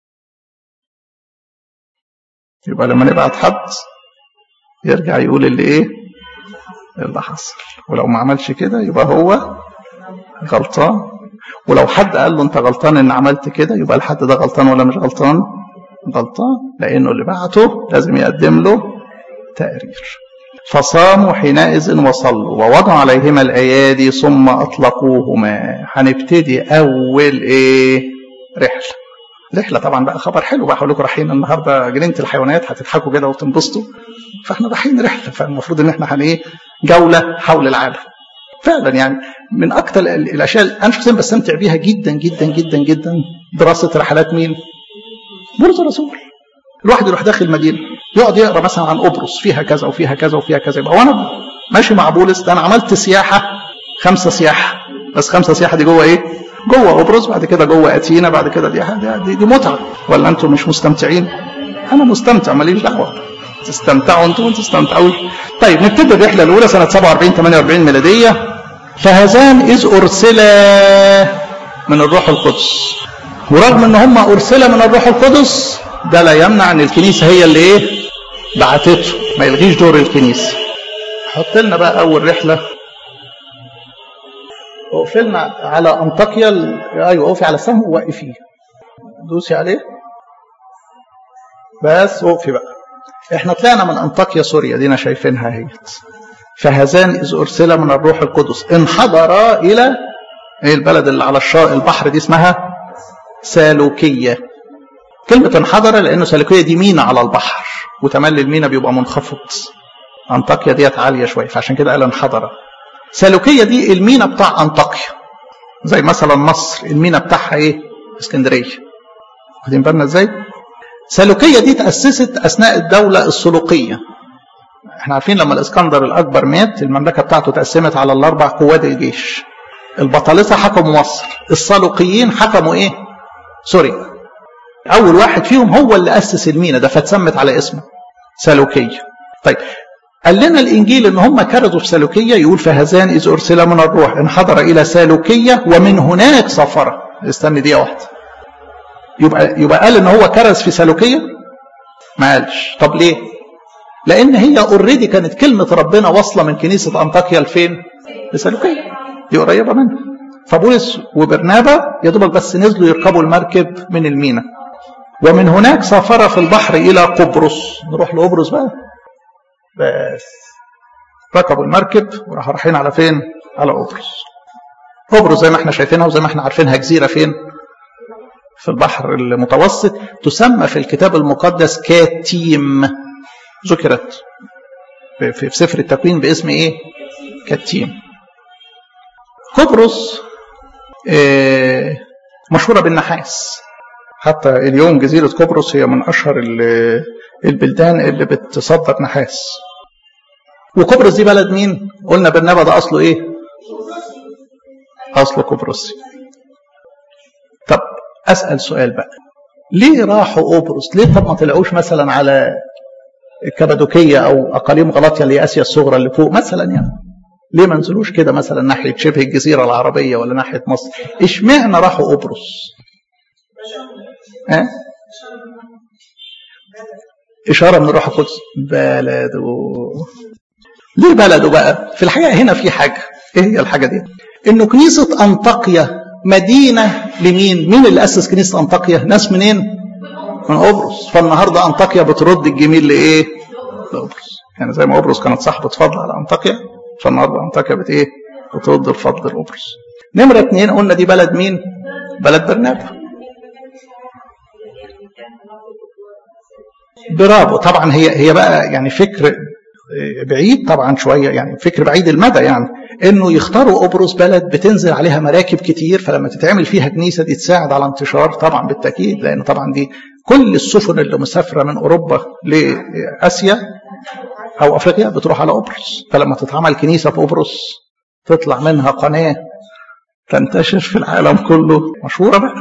يبقى لما نبعت حد يرجع يقول اللي ايه اللي حصل ولو ما عملش كده يبقى هو غلطان ولو حد قال له انت غلطان ان عملت كده يبقى الحد ده غلطان ولا مش غلطان غلطان لانه اللي بعته لازم يقدم له تقرير فصاموا حينئذ وصلوا ووضعوا عليهما الايادي ثم اطلقوهما هنبتدي اول ايه رحله رحله طبعا بقى خبر حلو بقى هقول لكم رايحين النهارده جنينه الحيوانات هتضحكوا كده وتنبسطوا فاحنا رايحين رحله فالمفروض ان احنا هن ايه جوله حول العالم فعلا يعني من اكثر الاشياء اللي انا شخصيا بستمتع بيها جدا جدا جدا جدا دراسه رحلات مين؟ بولس الرسول الواحد يروح داخل مدينه يقعد يقرا مثلا عن قبرص فيها كذا وفيها كذا وفيها كذا يبقى وانا ماشي مع بولس ده انا عملت سياحه خمسه سياحه بس خمسه سياحه دي جوه ايه؟ جوه قبرص بعد كده جوه اتينا بعد كده دي دي, دي متعه ولا انتم مش مستمتعين؟ انا مستمتع ماليش دعوه تستمتعوا انتم وتستمتعوا طيب نبتدي الرحله الاولى سنه 47 48 ميلاديه فهذان اذ ارسلا من الروح القدس ورغم ان هم ارسل من الروح القدس ده لا يمنع ان الكنيسه هي اللي ايه بعتته ما يلغيش دور الكنيسه حط لنا بقى اول رحله وقفلنا على انطاكيا ايوه وقفي على سهم ووقفيه دوسي عليه بس وقفي بقى احنا طلعنا من انطاكيا سوريا دينا شايفينها اهيت فهذان اذ ارسل من الروح القدس انحدر الى ايه البلد اللي على الشاطئ البحر دي اسمها سالوكيه كلمه انحدر لانه سالوكيه دي مينا على البحر وتملي المينا بيبقى منخفض انطاكيا ديت عاليه شويه فعشان كده قال انحدر سالوكيه دي المينا بتاع انطاكيا زي مثلا مصر المينا بتاعها ايه اسكندريه واخدين بالنا ازاي سالوكيه دي تاسست اثناء الدوله السلوقيه احنا عارفين لما الاسكندر الاكبر مات المملكه بتاعته تقسمت على الاربع قوات الجيش البطالسه حكموا مصر السلوقيين حكموا ايه سوريا اول واحد فيهم هو اللي اسس المينا ده فاتسمت على اسمه سالوكيه طيب قال لنا الانجيل ان هم كرزوا في سلوكيه يقول فهذان اذ ارسل من الروح انحدر الى سلوكيه ومن هناك سافر استني دقيقه واحده يبقى يبقى قال ان هو كرز في سلوكيه ما قالش طب ليه لان هي اوريدي كانت كلمه ربنا واصله من كنيسه انطاكيا لفين لسلوكيه دي قريبه منها فبولس وبرنابا يا دوبك بس نزلوا يركبوا المركب من المينا ومن هناك سافر في البحر الى قبرص نروح لقبرص بقى بس ركبوا المركب وراحوا رايحين على فين على قبرص قبرص زي ما احنا شايفينها وزي ما احنا عارفينها جزيره فين في البحر المتوسط تسمى في الكتاب المقدس كاتيم ذكرت في, في سفر التكوين باسم ايه كاتيم قبرص اه مشهوره بالنحاس حتى اليوم جزيره قبرص هي من اشهر البلدان اللي بتصدر نحاس وقبرص دي بلد مين قلنا برنابا ده اصله ايه اصله قبرصي طب اسال سؤال بقى ليه راحوا قبرص ليه طب ما طلعوش مثلا على كبادوكية او اقاليم غلطية اللي هي اسيا الصغرى اللي فوق مثلا يعني ليه ما نزلوش كده مثلا ناحية شبه الجزيرة العربية ولا ناحية مصر اشمعنى راحوا قبرص ها إشارة من روح القدس بلده ليه بلده بقى في الحقيقة هنا في حاجة إيه هي الحاجة دي إنه كنيسة أنطاكيا مدينة لمين مين اللي أسس كنيسة أنطاكيا ناس منين من قبرص فالنهاردة أنطاكيا بترد الجميل لإيه لقبرص يعني زي ما قبرص كانت صاحبة فضل على أنطاكيا فالنهاردة أنطاكيا بت إيه بترد الفضل لقبرص نمرة اتنين قلنا دي بلد مين بلد برنابا برافو طبعا هي هي بقى يعني فكر بعيد طبعا شويه يعني فكر بعيد المدى يعني انه يختاروا قبرص بلد بتنزل عليها مراكب كتير فلما تتعمل فيها كنيسه دي تساعد على انتشار طبعا بالتاكيد لان طبعا دي كل السفن اللي مسافره من اوروبا لاسيا او افريقيا بتروح على قبرص فلما تتعمل كنيسه في قبرص تطلع منها قناه تنتشر في العالم كله مشهوره بقى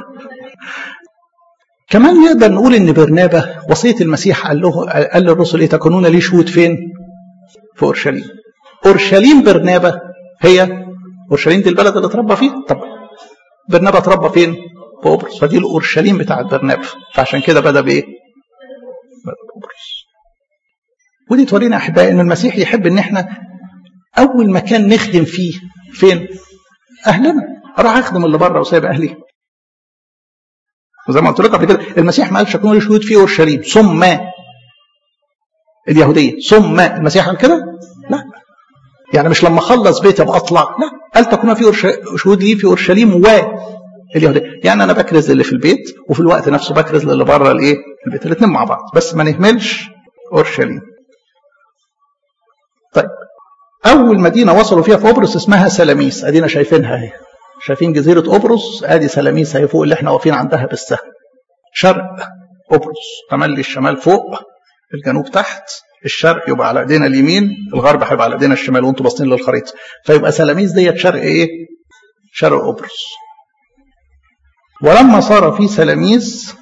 كمان نقدر نقول ان برنابا وصيه المسيح قال له قال للرسل ايه تكونون لي شهود فين؟ في اورشليم. اورشليم برنابا هي اورشليم دي البلد اللي اتربى فيها طب برنابا اتربى فين؟ في قبرص فدي الاورشليم بتاعت برنابا فعشان كده بدا بايه؟ بدا بقبرص. ودي تورينا احبائي ان المسيح يحب ان احنا اول مكان نخدم فيه فين؟ اهلنا اروح اخدم اللي بره وسايب اهلي وزي ما قلت لكم قبل كده المسيح ما قالش كونوا شهود في اورشليم ثم اليهوديه ثم المسيح قال كده؟ لا يعني مش لما اخلص بيتي ابقى اطلع لا قال تكون في شهود لي في اورشليم و اليهوديه يعني انا بكرز اللي في البيت وفي الوقت نفسه بكرز اللي بره الايه؟ البيت الاثنين مع بعض بس ما نهملش اورشليم طيب اول مدينه وصلوا فيها في قبرص اسمها سلاميس ادينا شايفينها اهي شايفين جزيرة قبرص ادي سلاميس هي فوق اللي احنا واقفين عندها بالسهم شرق قبرص تملي الشمال فوق الجنوب تحت الشرق يبقى على ايدينا اليمين الغرب هيبقى على ايدينا الشمال وانتوا باصين للخريطه فيبقى سلاميس ديت شرق ايه شرق قبرص ولما صار في سلاميس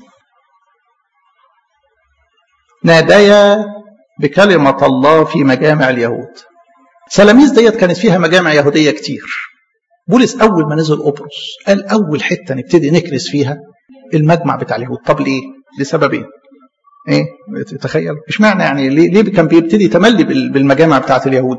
ناديا بكلمة الله في مجامع اليهود سلاميس ديت كانت فيها مجامع يهودية كتير بولس اول ما نزل قبرص قال اول حته نبتدي نكرس فيها المجمع بتاع اليهود طب ليه لسببين ايه تخيل اشمعنى يعني ليه ليه كان بيبتدي تملي بالمجامع بتاعه اليهود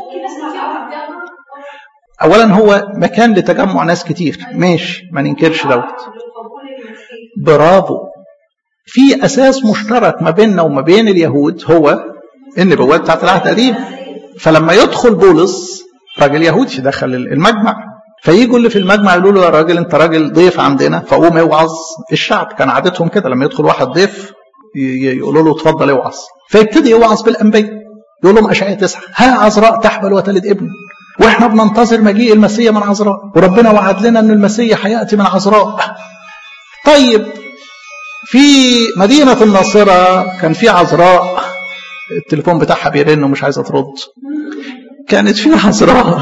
اولا هو مكان لتجمع ناس كتير ماشي ما ننكرش دوت برافو في اساس مشترك ما بيننا وما بين اليهود هو النبوات بتاعت العهد القديم فلما يدخل بولس راجل يهودي دخل المجمع فيجوا اللي في المجمع يقولوا له يا راجل انت راجل ضيف عندنا فقوم اوعظ الشعب كان عادتهم كده لما يدخل واحد ضيف يقولوا له اتفضل اوعظ فيبتدي يوعظ بالانبياء يقول لهم اشعياء تسعه ها عذراء تحبل وتلد ابن واحنا بننتظر مجيء المسيح من عذراء وربنا وعد لنا ان المسيح هياتي من عذراء طيب في مدينه الناصره كان في عذراء التليفون بتاعها بيرن ومش عايزه ترد كانت في عذراء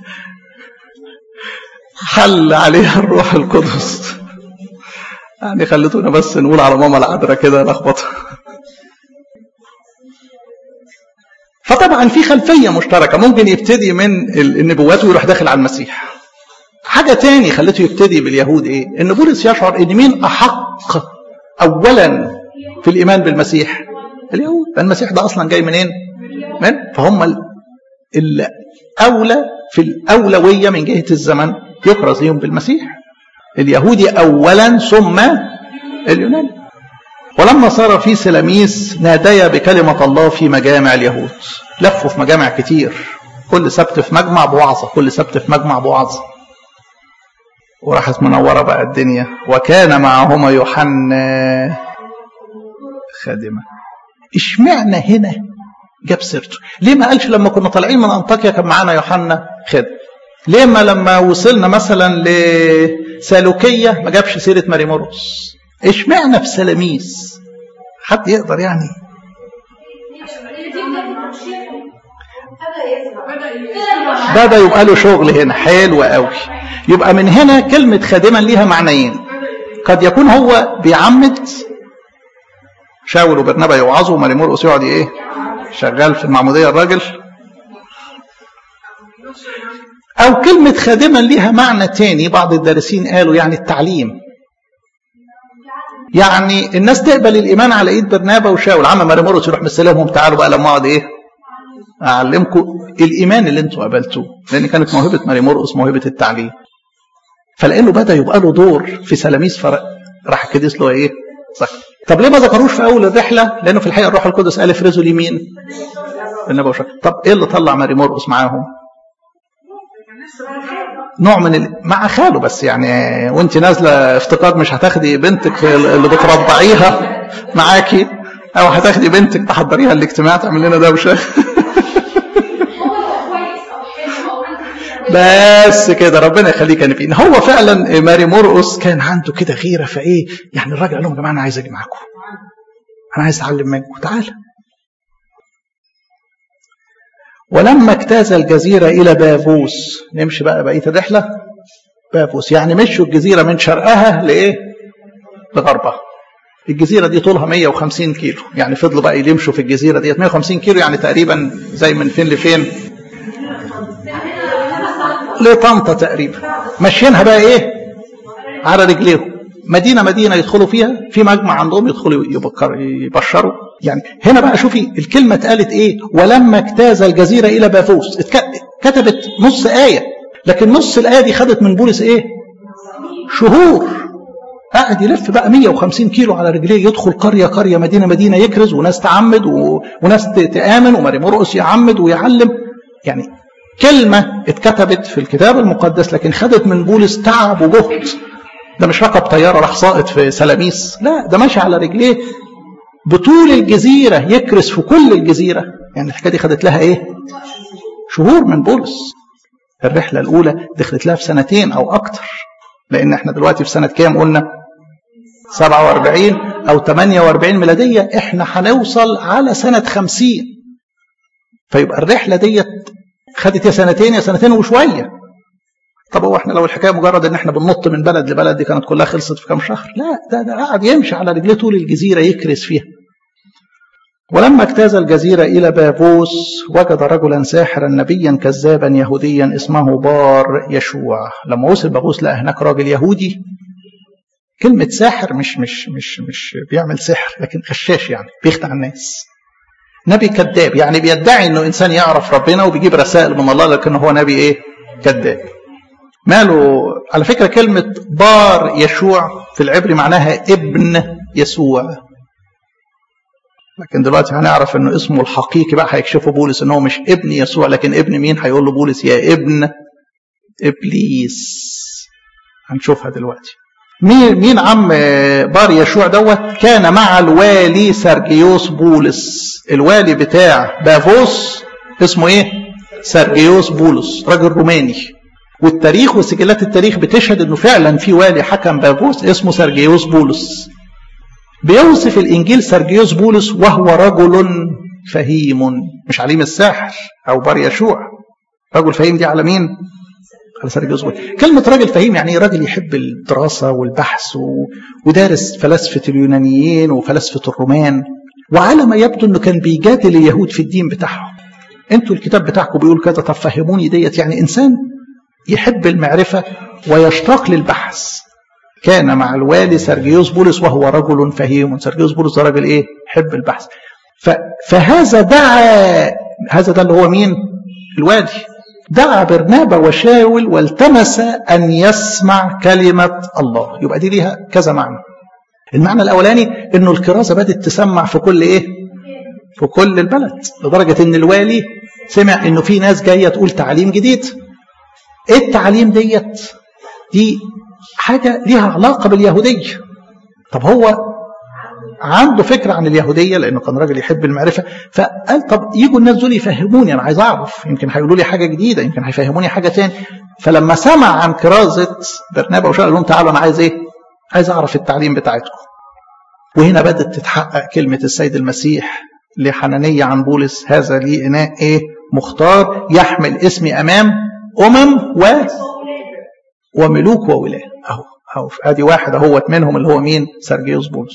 حل عليها الروح القدس يعني خليتونا بس نقول على ماما العذراء كده لخبطه فطبعا في خلفية مشتركة ممكن يبتدي من النبوات ويروح داخل على المسيح حاجة تاني خلته يبتدي باليهود ايه ان بولس يشعر ان مين احق اولا في الايمان بالمسيح اليهود المسيح ده اصلا جاي منين من فهم الاولى في الاولوية من جهة الزمن يكرز ليهم بالمسيح اليهودي اولا ثم اليوناني ولما صار في سلاميس ناديا بكلمة الله في مجامع اليهود لفوا في مجامع كتير كل سبت في مجمع بوعظة كل سبت في مجمع بوعظة وراحت منورة بقى الدنيا وكان معهما يوحنا خادمة اشمعنى هنا جاب سيرته ليه ما قالش لما كنا طالعين من أنطاكيا كان معانا يوحنا خادم ليه ما لما وصلنا مثلا لسالوكية ما جابش سيرة ماري مرقس اشمعنى في سلاميس حد يقدر يعني بدا يبقى له شغل هنا حلو قوي يبقى من هنا كلمة خادما ليها معنيين قد يكون هو بيعمد شاول وبرنابا يوعظوا وماري مرقس يقعد ايه شغال في المعمودية الراجل أو كلمة خادما ليها معنى تاني بعض الدارسين قالوا يعني التعليم يعني الناس تقبل الإيمان على إيد برنابا وشاول عم ماري مرقس يروح مستلمهم تعالوا بقى لما أقعد إيه أعلمكم الإيمان اللي أنتوا قبلتوه لأن كانت موهبة ماري مرقس موهبة التعليم فلأنه بدأ يبقى له دور في سلاميس فراح الكديس له إيه صح طب ليه ما ذكروش في أول الرحلة لأنه في الحقيقة الروح القدس قال افرزوا اليمين النبي طب إيه اللي طلع ماري مرقس معاهم نوع من ال... مع خاله بس يعني وانت نازله افتقاد مش هتاخدي بنتك اللي بترضعيها معاكي او هتاخدي بنتك تحضريها الاجتماع تعمل لنا دوشه بس كده ربنا يخليك يا نبينا هو فعلا ماري مرقس كان عنده كده غيره فايه يعني الراجل قال لهم يا جماعه انا عايز اجي معاكم انا عايز اتعلم منكم تعالى ولما اجتاز الجزيرة إلى بافوس نمشي بقى بقية الرحلة بافوس يعني مشوا الجزيرة من شرقها لإيه لغربها الجزيرة دي طولها 150 كيلو يعني فضلوا بقى يمشوا في الجزيرة ديت 150 كيلو يعني تقريبا زي من فين لفين لطنطا تقريبا ماشيينها بقى ايه على رجليهم مدينه مدينه يدخلوا فيها في مجمع عندهم يدخلوا يبشروا يعني هنا بقى شوفي الكلمه اتقالت ايه ولما اجتاز الجزيره الى بافوس كتبت نص ايه لكن نص الايه دي خدت من بولس ايه شهور قاعد يلف بقى 150 كيلو على رجليه يدخل قريه قريه مدينه مدينه يكرز وناس تعمد و... وناس تامن وماري مرقس يعمد ويعلم يعني كلمه اتكتبت في الكتاب المقدس لكن خدت من بولس تعب وجهد ده مش ركب طياره راح ساقط في سلاميس لا ده ماشي على رجليه بطول الجزيره يكرس في كل الجزيره يعني الحكايه دي خدت لها ايه شهور من بولس الرحله الاولى دخلت لها في سنتين او اكتر لان احنا دلوقتي في سنه كام قلنا 47 او 48 ميلاديه احنا هنوصل على سنه 50 فيبقى الرحله ديت خدت يا سنتين يا سنتين وشويه طب هو احنا لو الحكايه مجرد ان احنا بننط من بلد لبلد دي كانت كلها خلصت في كام شهر لا ده ده قاعد يمشي على رجليه طول الجزيره يكرس فيها ولما اجتاز الجزيرة إلى بابوس وجد رجلا ساحرا نبيا كذابا يهوديا اسمه بار يشوع لما وصل بابوس لقى هناك راجل يهودي كلمة ساحر مش مش مش مش بيعمل سحر لكن غشاش يعني بيخدع الناس نبي كذاب يعني بيدعي انه انسان يعرف ربنا وبيجيب رسائل من الله لكن هو نبي ايه كذاب ماله على فكرة كلمة بار يشوع في العبري معناها ابن يسوع لكن دلوقتي هنعرف انه اسمه الحقيقي بقى هيكشفه بولس ان هو مش ابن يسوع لكن ابن مين هيقول له بولس يا ابن ابليس هنشوفها دلوقتي مين مين عم بار يشوع دوت كان مع الوالي سرجيوس بولس الوالي بتاع بافوس اسمه ايه سرجيوس بولس راجل روماني والتاريخ وسجلات التاريخ بتشهد انه فعلا في والي حكم بابوس اسمه سرجيوس بولس بيوصف الانجيل سرجيوس بولس وهو رجل فهيم مش عليم الساحر او بار يشوع رجل فهيم دي على مين على سرجيوس بولس كلمة راجل فهيم يعني راجل يحب الدراسة والبحث و... ودارس فلاسفة اليونانيين وفلاسفة الرومان وعلى ما يبدو انه كان بيجادل اليهود في الدين بتاعهم انتوا الكتاب بتاعكم بيقول كذا طب فهموني ديت يعني انسان يحب المعرفه ويشتاق للبحث كان مع الوالي سرجيوس بولس وهو رجل فهيم سرجيوس بولس ده راجل ايه يحب البحث فهذا دعا هذا ده اللي هو مين الوالي دعا برنابا وشاول والتمس ان يسمع كلمه الله يبقى دي ليها كذا معنى المعنى الاولاني انه الكرازه بدات تسمع في كل ايه في كل البلد لدرجه ان الوالي سمع انه في ناس جايه تقول تعليم جديد ايه التعليم ديت دي حاجه ليها علاقه باليهوديه طب هو عنده فكره عن اليهوديه لانه كان راجل يحب المعرفه فقال طب يجوا الناس دول يفهموني انا عايز اعرف يمكن هيقولوا لي حاجه جديده يمكن هيفهموني حاجه تاني فلما سمع عن كرازه برنابا وشاول قال لهم تعالوا انا عايز ايه؟ عايز اعرف التعليم بتاعتكم وهنا بدات تتحقق كلمه السيد المسيح لحنانية عن بولس هذا لي إناء إيه مختار يحمل اسمي أمام أمم و وملوك وولاة أهو أهو أدي واحد أهوت منهم اللي هو مين سرجيوس بولس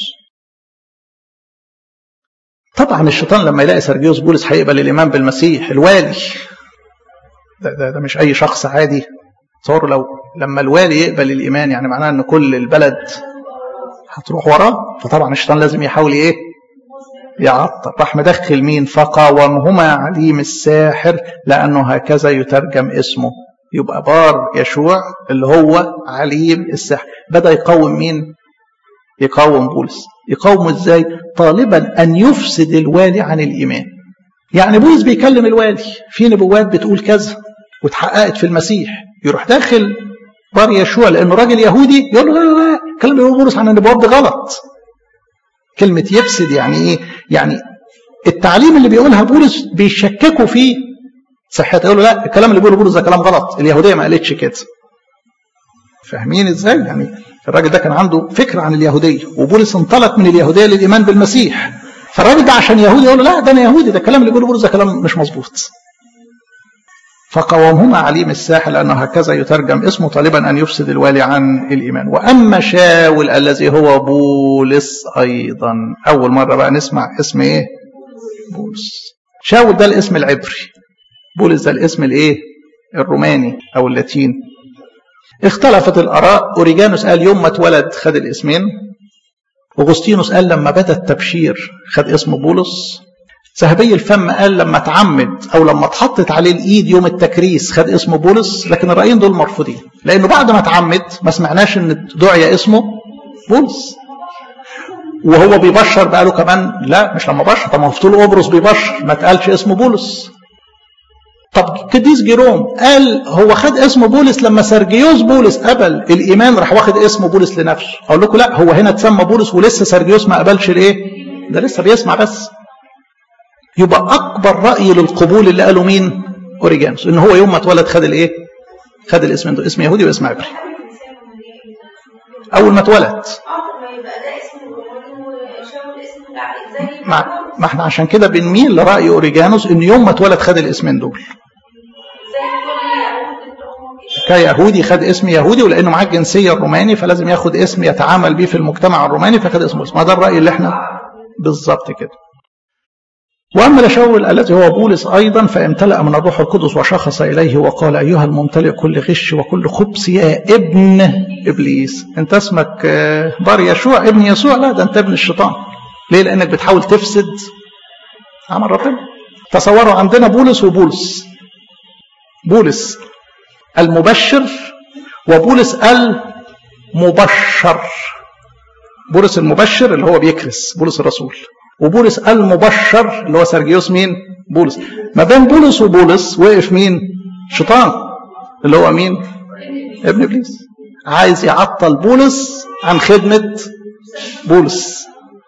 طبعا الشيطان لما يلاقي سرجيوس بولس هيقبل الإيمان بالمسيح الوالي ده, ده, ده مش أي شخص عادي تصوروا لو لما الوالي يقبل الإيمان يعني معناه إن كل البلد هتروح وراه فطبعا الشيطان لازم يحاول إيه يعطل راح مدخل مين فقاومهما عليم الساحر لأنه هكذا يترجم اسمه يبقى بار يشوع اللي هو عليم الساحر بدأ يقاوم مين يقاوم بولس يقاومه ازاي طالبا أن يفسد الوالي عن الإيمان يعني بولس بيكلم الوالي في نبوات بتقول كذا واتحققت في المسيح يروح داخل بار يشوع لأنه راجل يهودي يقول له لا لا لا كلام بولس عن النبوات ده غلط كلمة يفسد يعني ايه؟ يعني التعليم اللي بيقولها بولس بيشككوا فيه صحته يقولوا لا الكلام اللي بيقوله بولس ده كلام غلط اليهودية ما قالتش كده فاهمين ازاي؟ يعني الراجل ده كان عنده فكرة عن اليهودية وبولس انطلق من اليهودية للإيمان بالمسيح فالراجل ده عشان يهودي يقول له لا ده انا يهودي ده الكلام اللي بيقوله بولس ده كلام مش مظبوط فقومهما عليم الساحل أنه هكذا يترجم اسمه طالبا أن يفسد الوالي عن الإيمان وأما شاول الذي هو بولس أيضا أول مرة بقى نسمع اسم إيه بولس شاول ده الاسم العبري بولس ده الاسم الإيه الروماني أو اللاتيني اختلفت الآراء أوريجانوس قال يوم ما اتولد خد الاسمين أغسطينوس قال لما بدا التبشير خد اسم بولس ذهبي الفم قال لما اتعمد او لما اتحطت عليه الايد يوم التكريس خد اسمه بولس لكن الرايين دول مرفوضين لانه بعد ما اتعمد ما سمعناش ان دعي اسمه بولس وهو بيبشر بقى له كمان لا مش لما بشر طب ما هو في طول قبرص بيبشر ما اتقالش اسمه بولس طب قديس جيروم قال هو خد اسم بولس لما سرجيوس بولس قبل الايمان راح واخد اسم بولس لنفسه اقول لكم لا هو هنا اتسمى بولس ولسه سرجيوس ما قبلش الايه ده لسه بيسمع بس يبقى اكبر راي للقبول اللي قاله مين اوريجانوس ان هو يوم ما اتولد خد الايه خد الاسم ده اسم يهودي واسم عبري اول ما اتولد ما, ما احنا عشان كده بنميل لراي اوريجانوس ان يوم ما اتولد خد الاسمين دول كيهودي خد اسم يهودي ولانه معاه الجنسيه الروماني فلازم ياخد اسم يتعامل بيه في المجتمع الروماني فخد اسمه اسم ده الراي اللي احنا بالظبط كده وأما لشاول الذي هو بولس أيضا فامتلأ من الروح القدس وشخص إليه وقال أيها الممتلئ كل غش وكل خبث يا ابن إبليس أنت اسمك بار يشوع ابن يسوع لا ده أنت ابن الشيطان ليه لأنك بتحاول تفسد عمل ربنا تصوروا عندنا بولس وبولس بولس المبشر وبولس المبشر بولس المبشر اللي هو بيكرس بولس الرسول وبولس المبشر اللي هو سرجيوس مين بولس ما بين بولس وبولس وقف مين شيطان اللي هو مين ابن ابليس عايز يعطل بولس عن خدمة بولس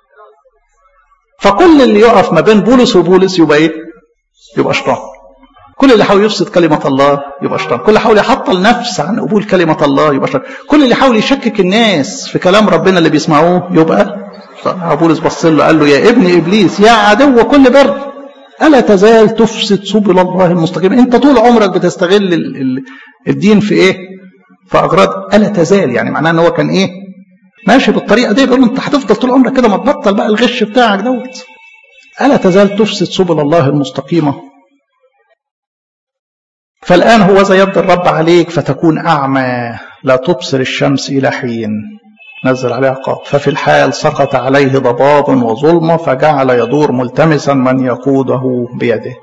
فكل اللي يقف ما بين بولس وبولس يبقى ايه يبقى شيطان كل اللي حاول يفسد كلمة الله يبقى شيطان كل اللي حاول يحطل نفس عن قبول كلمة الله يبقى شيطان كل اللي حاول يشكك الناس في كلام ربنا اللي بيسمعوه يبقى بولس بص له قال له يا ابن ابليس يا عدو كل بر الا تزال تفسد سبل الله المستقيم انت طول عمرك بتستغل الدين في ايه في اغراض الا تزال يعني معناه ان هو كان ايه ماشي بالطريقه دي بيقول له انت هتفضل طول عمرك كده ما تبطل بقى الغش بتاعك دوت الا تزال تفسد سبل الله المستقيمه فالآن هو ذا يد الرب عليك فتكون أعمى لا تبصر الشمس إلى حين نزل عليه عقاب ففي الحال سقط عليه ضباب وظلمة فجعل يدور ملتمسا من يقوده بيده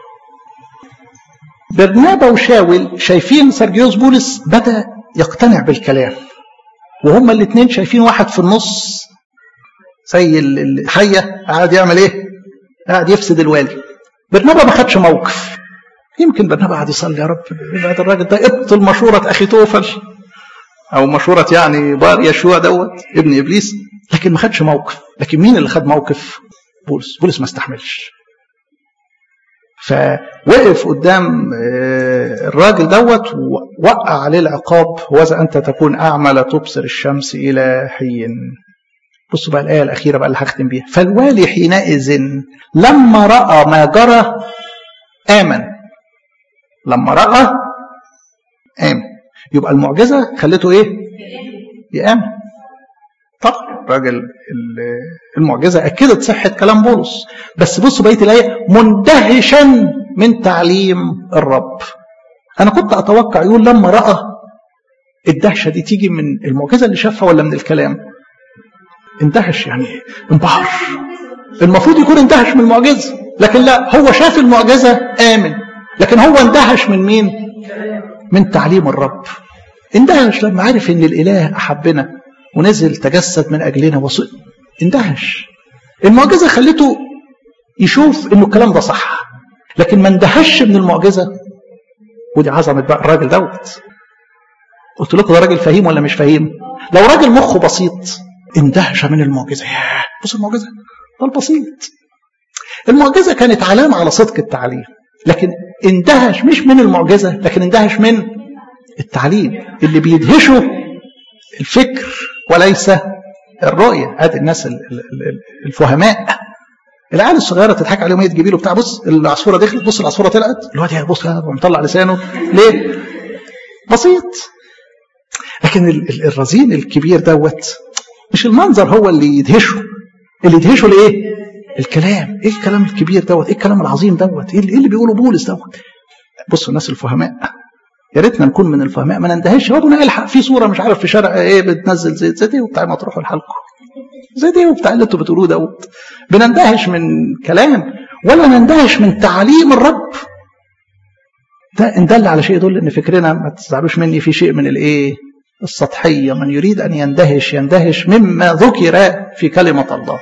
برنابا وشاول شايفين سرجيوس بولس بدأ يقتنع بالكلام وهما الاثنين شايفين واحد في النص زي الحية قاعد يعمل ايه قاعد يفسد الوالي برنابا ما خدش موقف يمكن برنابا قاعد يصلي يا رب بعد الراجل ده ابطل مشورة أخي توفل أو مشورة يعني بار يشوع دوت ابن إبليس لكن ما خدش موقف لكن مين اللي خد موقف بولس بولس ما استحملش فوقف قدام الراجل دوت ووقع عليه العقاب وإذا أنت تكون أعمى لا تبصر الشمس إلى حين بصوا بقى الآية الأخيرة بقى اللي هختم بيها فالوالي حينئذ لما رأى ما جرى آمن لما رأى آمن يبقى المعجزة خلته إيه؟ يآمن طبعا الراجل المعجزة أكدت صحة كلام بولس بس بصوا بقية الآية مندهشا من تعليم الرب أنا كنت أتوقع يقول لما رأى الدهشة دي تيجي من المعجزة اللي شافها ولا من الكلام اندهش يعني انبهر المفروض يكون اندهش من المعجزة لكن لا هو شاف المعجزة آمن لكن هو اندهش من مين من تعليم الرب اندهش لما عرف ان الاله احبنا ونزل تجسد من اجلنا وصل اندهش المعجزه خلته يشوف انه الكلام ده صح لكن ما اندهش من المعجزه ودي عظمه بقى الراجل دوت قلت لكم ده راجل فهيم ولا مش فهيم لو راجل مخه بسيط اندهش من المعجزه ياه بص المعجزه ده البسيط المعجزه كانت علامه على صدق التعليم لكن اندهش مش من المعجزه لكن اندهش من التعليم اللي بيدهشه الفكر وليس الرؤيه ادي الناس الفهماء العيال الصغيره تضحك عليهم هي تجيبي له بتاع بص العصفوره دخلت بص العصفوره طلعت الواد بص مطلع لسانه ليه؟ بسيط لكن الرزين الكبير دوت مش المنظر هو اللي يدهشه اللي يدهشه الايه؟ الكلام ايه الكلام الكبير دوت ايه الكلام العظيم دوت ايه اللي بيقوله بولس دوت بصوا الناس الفهماء يا ريتنا نكون من الفهماء ما نندهش هو ابونا الحق في صوره مش عارف في شارع ايه بتنزل زيت زيت ايه وبتاع ما تروحوا لحالكم زيت ايه وبتاع اللي انتوا بتقولوه دوت بنندهش من كلام ولا نندهش من تعليم الرب ده ان دل على شيء يدل ان فكرنا ما تزعلوش مني في شيء من الايه السطحيه من يريد ان يندهش يندهش مما ذكر في كلمه الله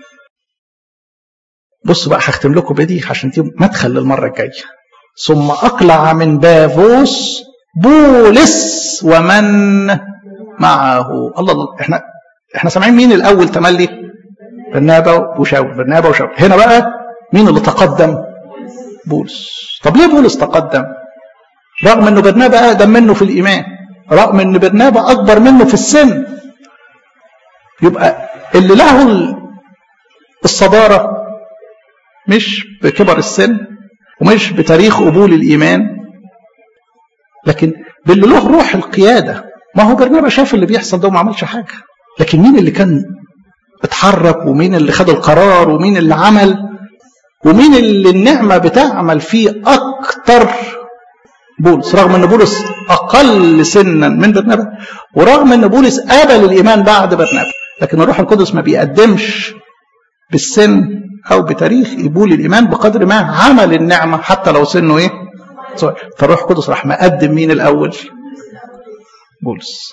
بصوا بقى هختم لكم بدي عشان دي مدخل للمره الجايه ثم اقلع من بافوس بولس ومن معه الله الله احنا احنا سامعين مين الاول تملي برنابا وشاول برنابا وشاول هنا بقى مين اللي تقدم بولس طب ليه بولس تقدم رغم انه برنابا اقدم منه في الايمان رغم ان برنابا اكبر منه في السن يبقى اللي له الصداره مش بكبر السن ومش بتاريخ قبول الإيمان لكن باللي له روح القيادة ما هو برنابا شاف اللي بيحصل ده وما عملش حاجة لكن مين اللي كان اتحرك ومين اللي خد القرار ومين اللي عمل ومين اللي النعمة بتعمل فيه أكتر بولس رغم ان بولس اقل سنا من برنابا ورغم ان بولس قابل الايمان بعد برنابا لكن الروح القدس ما بيقدمش بالسن او بتاريخ قبول الايمان بقدر ما عمل النعمه حتى لو سنه ايه صغير فالروح القدس راح مقدم مين الاول بولس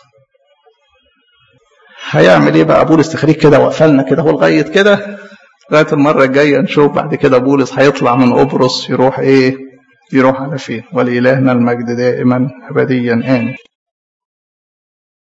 هيعمل ايه بقى بولس تخريج كده وقفلنا كده هو لغايه كده لغايه المره الجايه نشوف بعد كده بولس هيطلع من قبرص يروح ايه يروح على فين ولإلهنا المجد دائما ابديا امين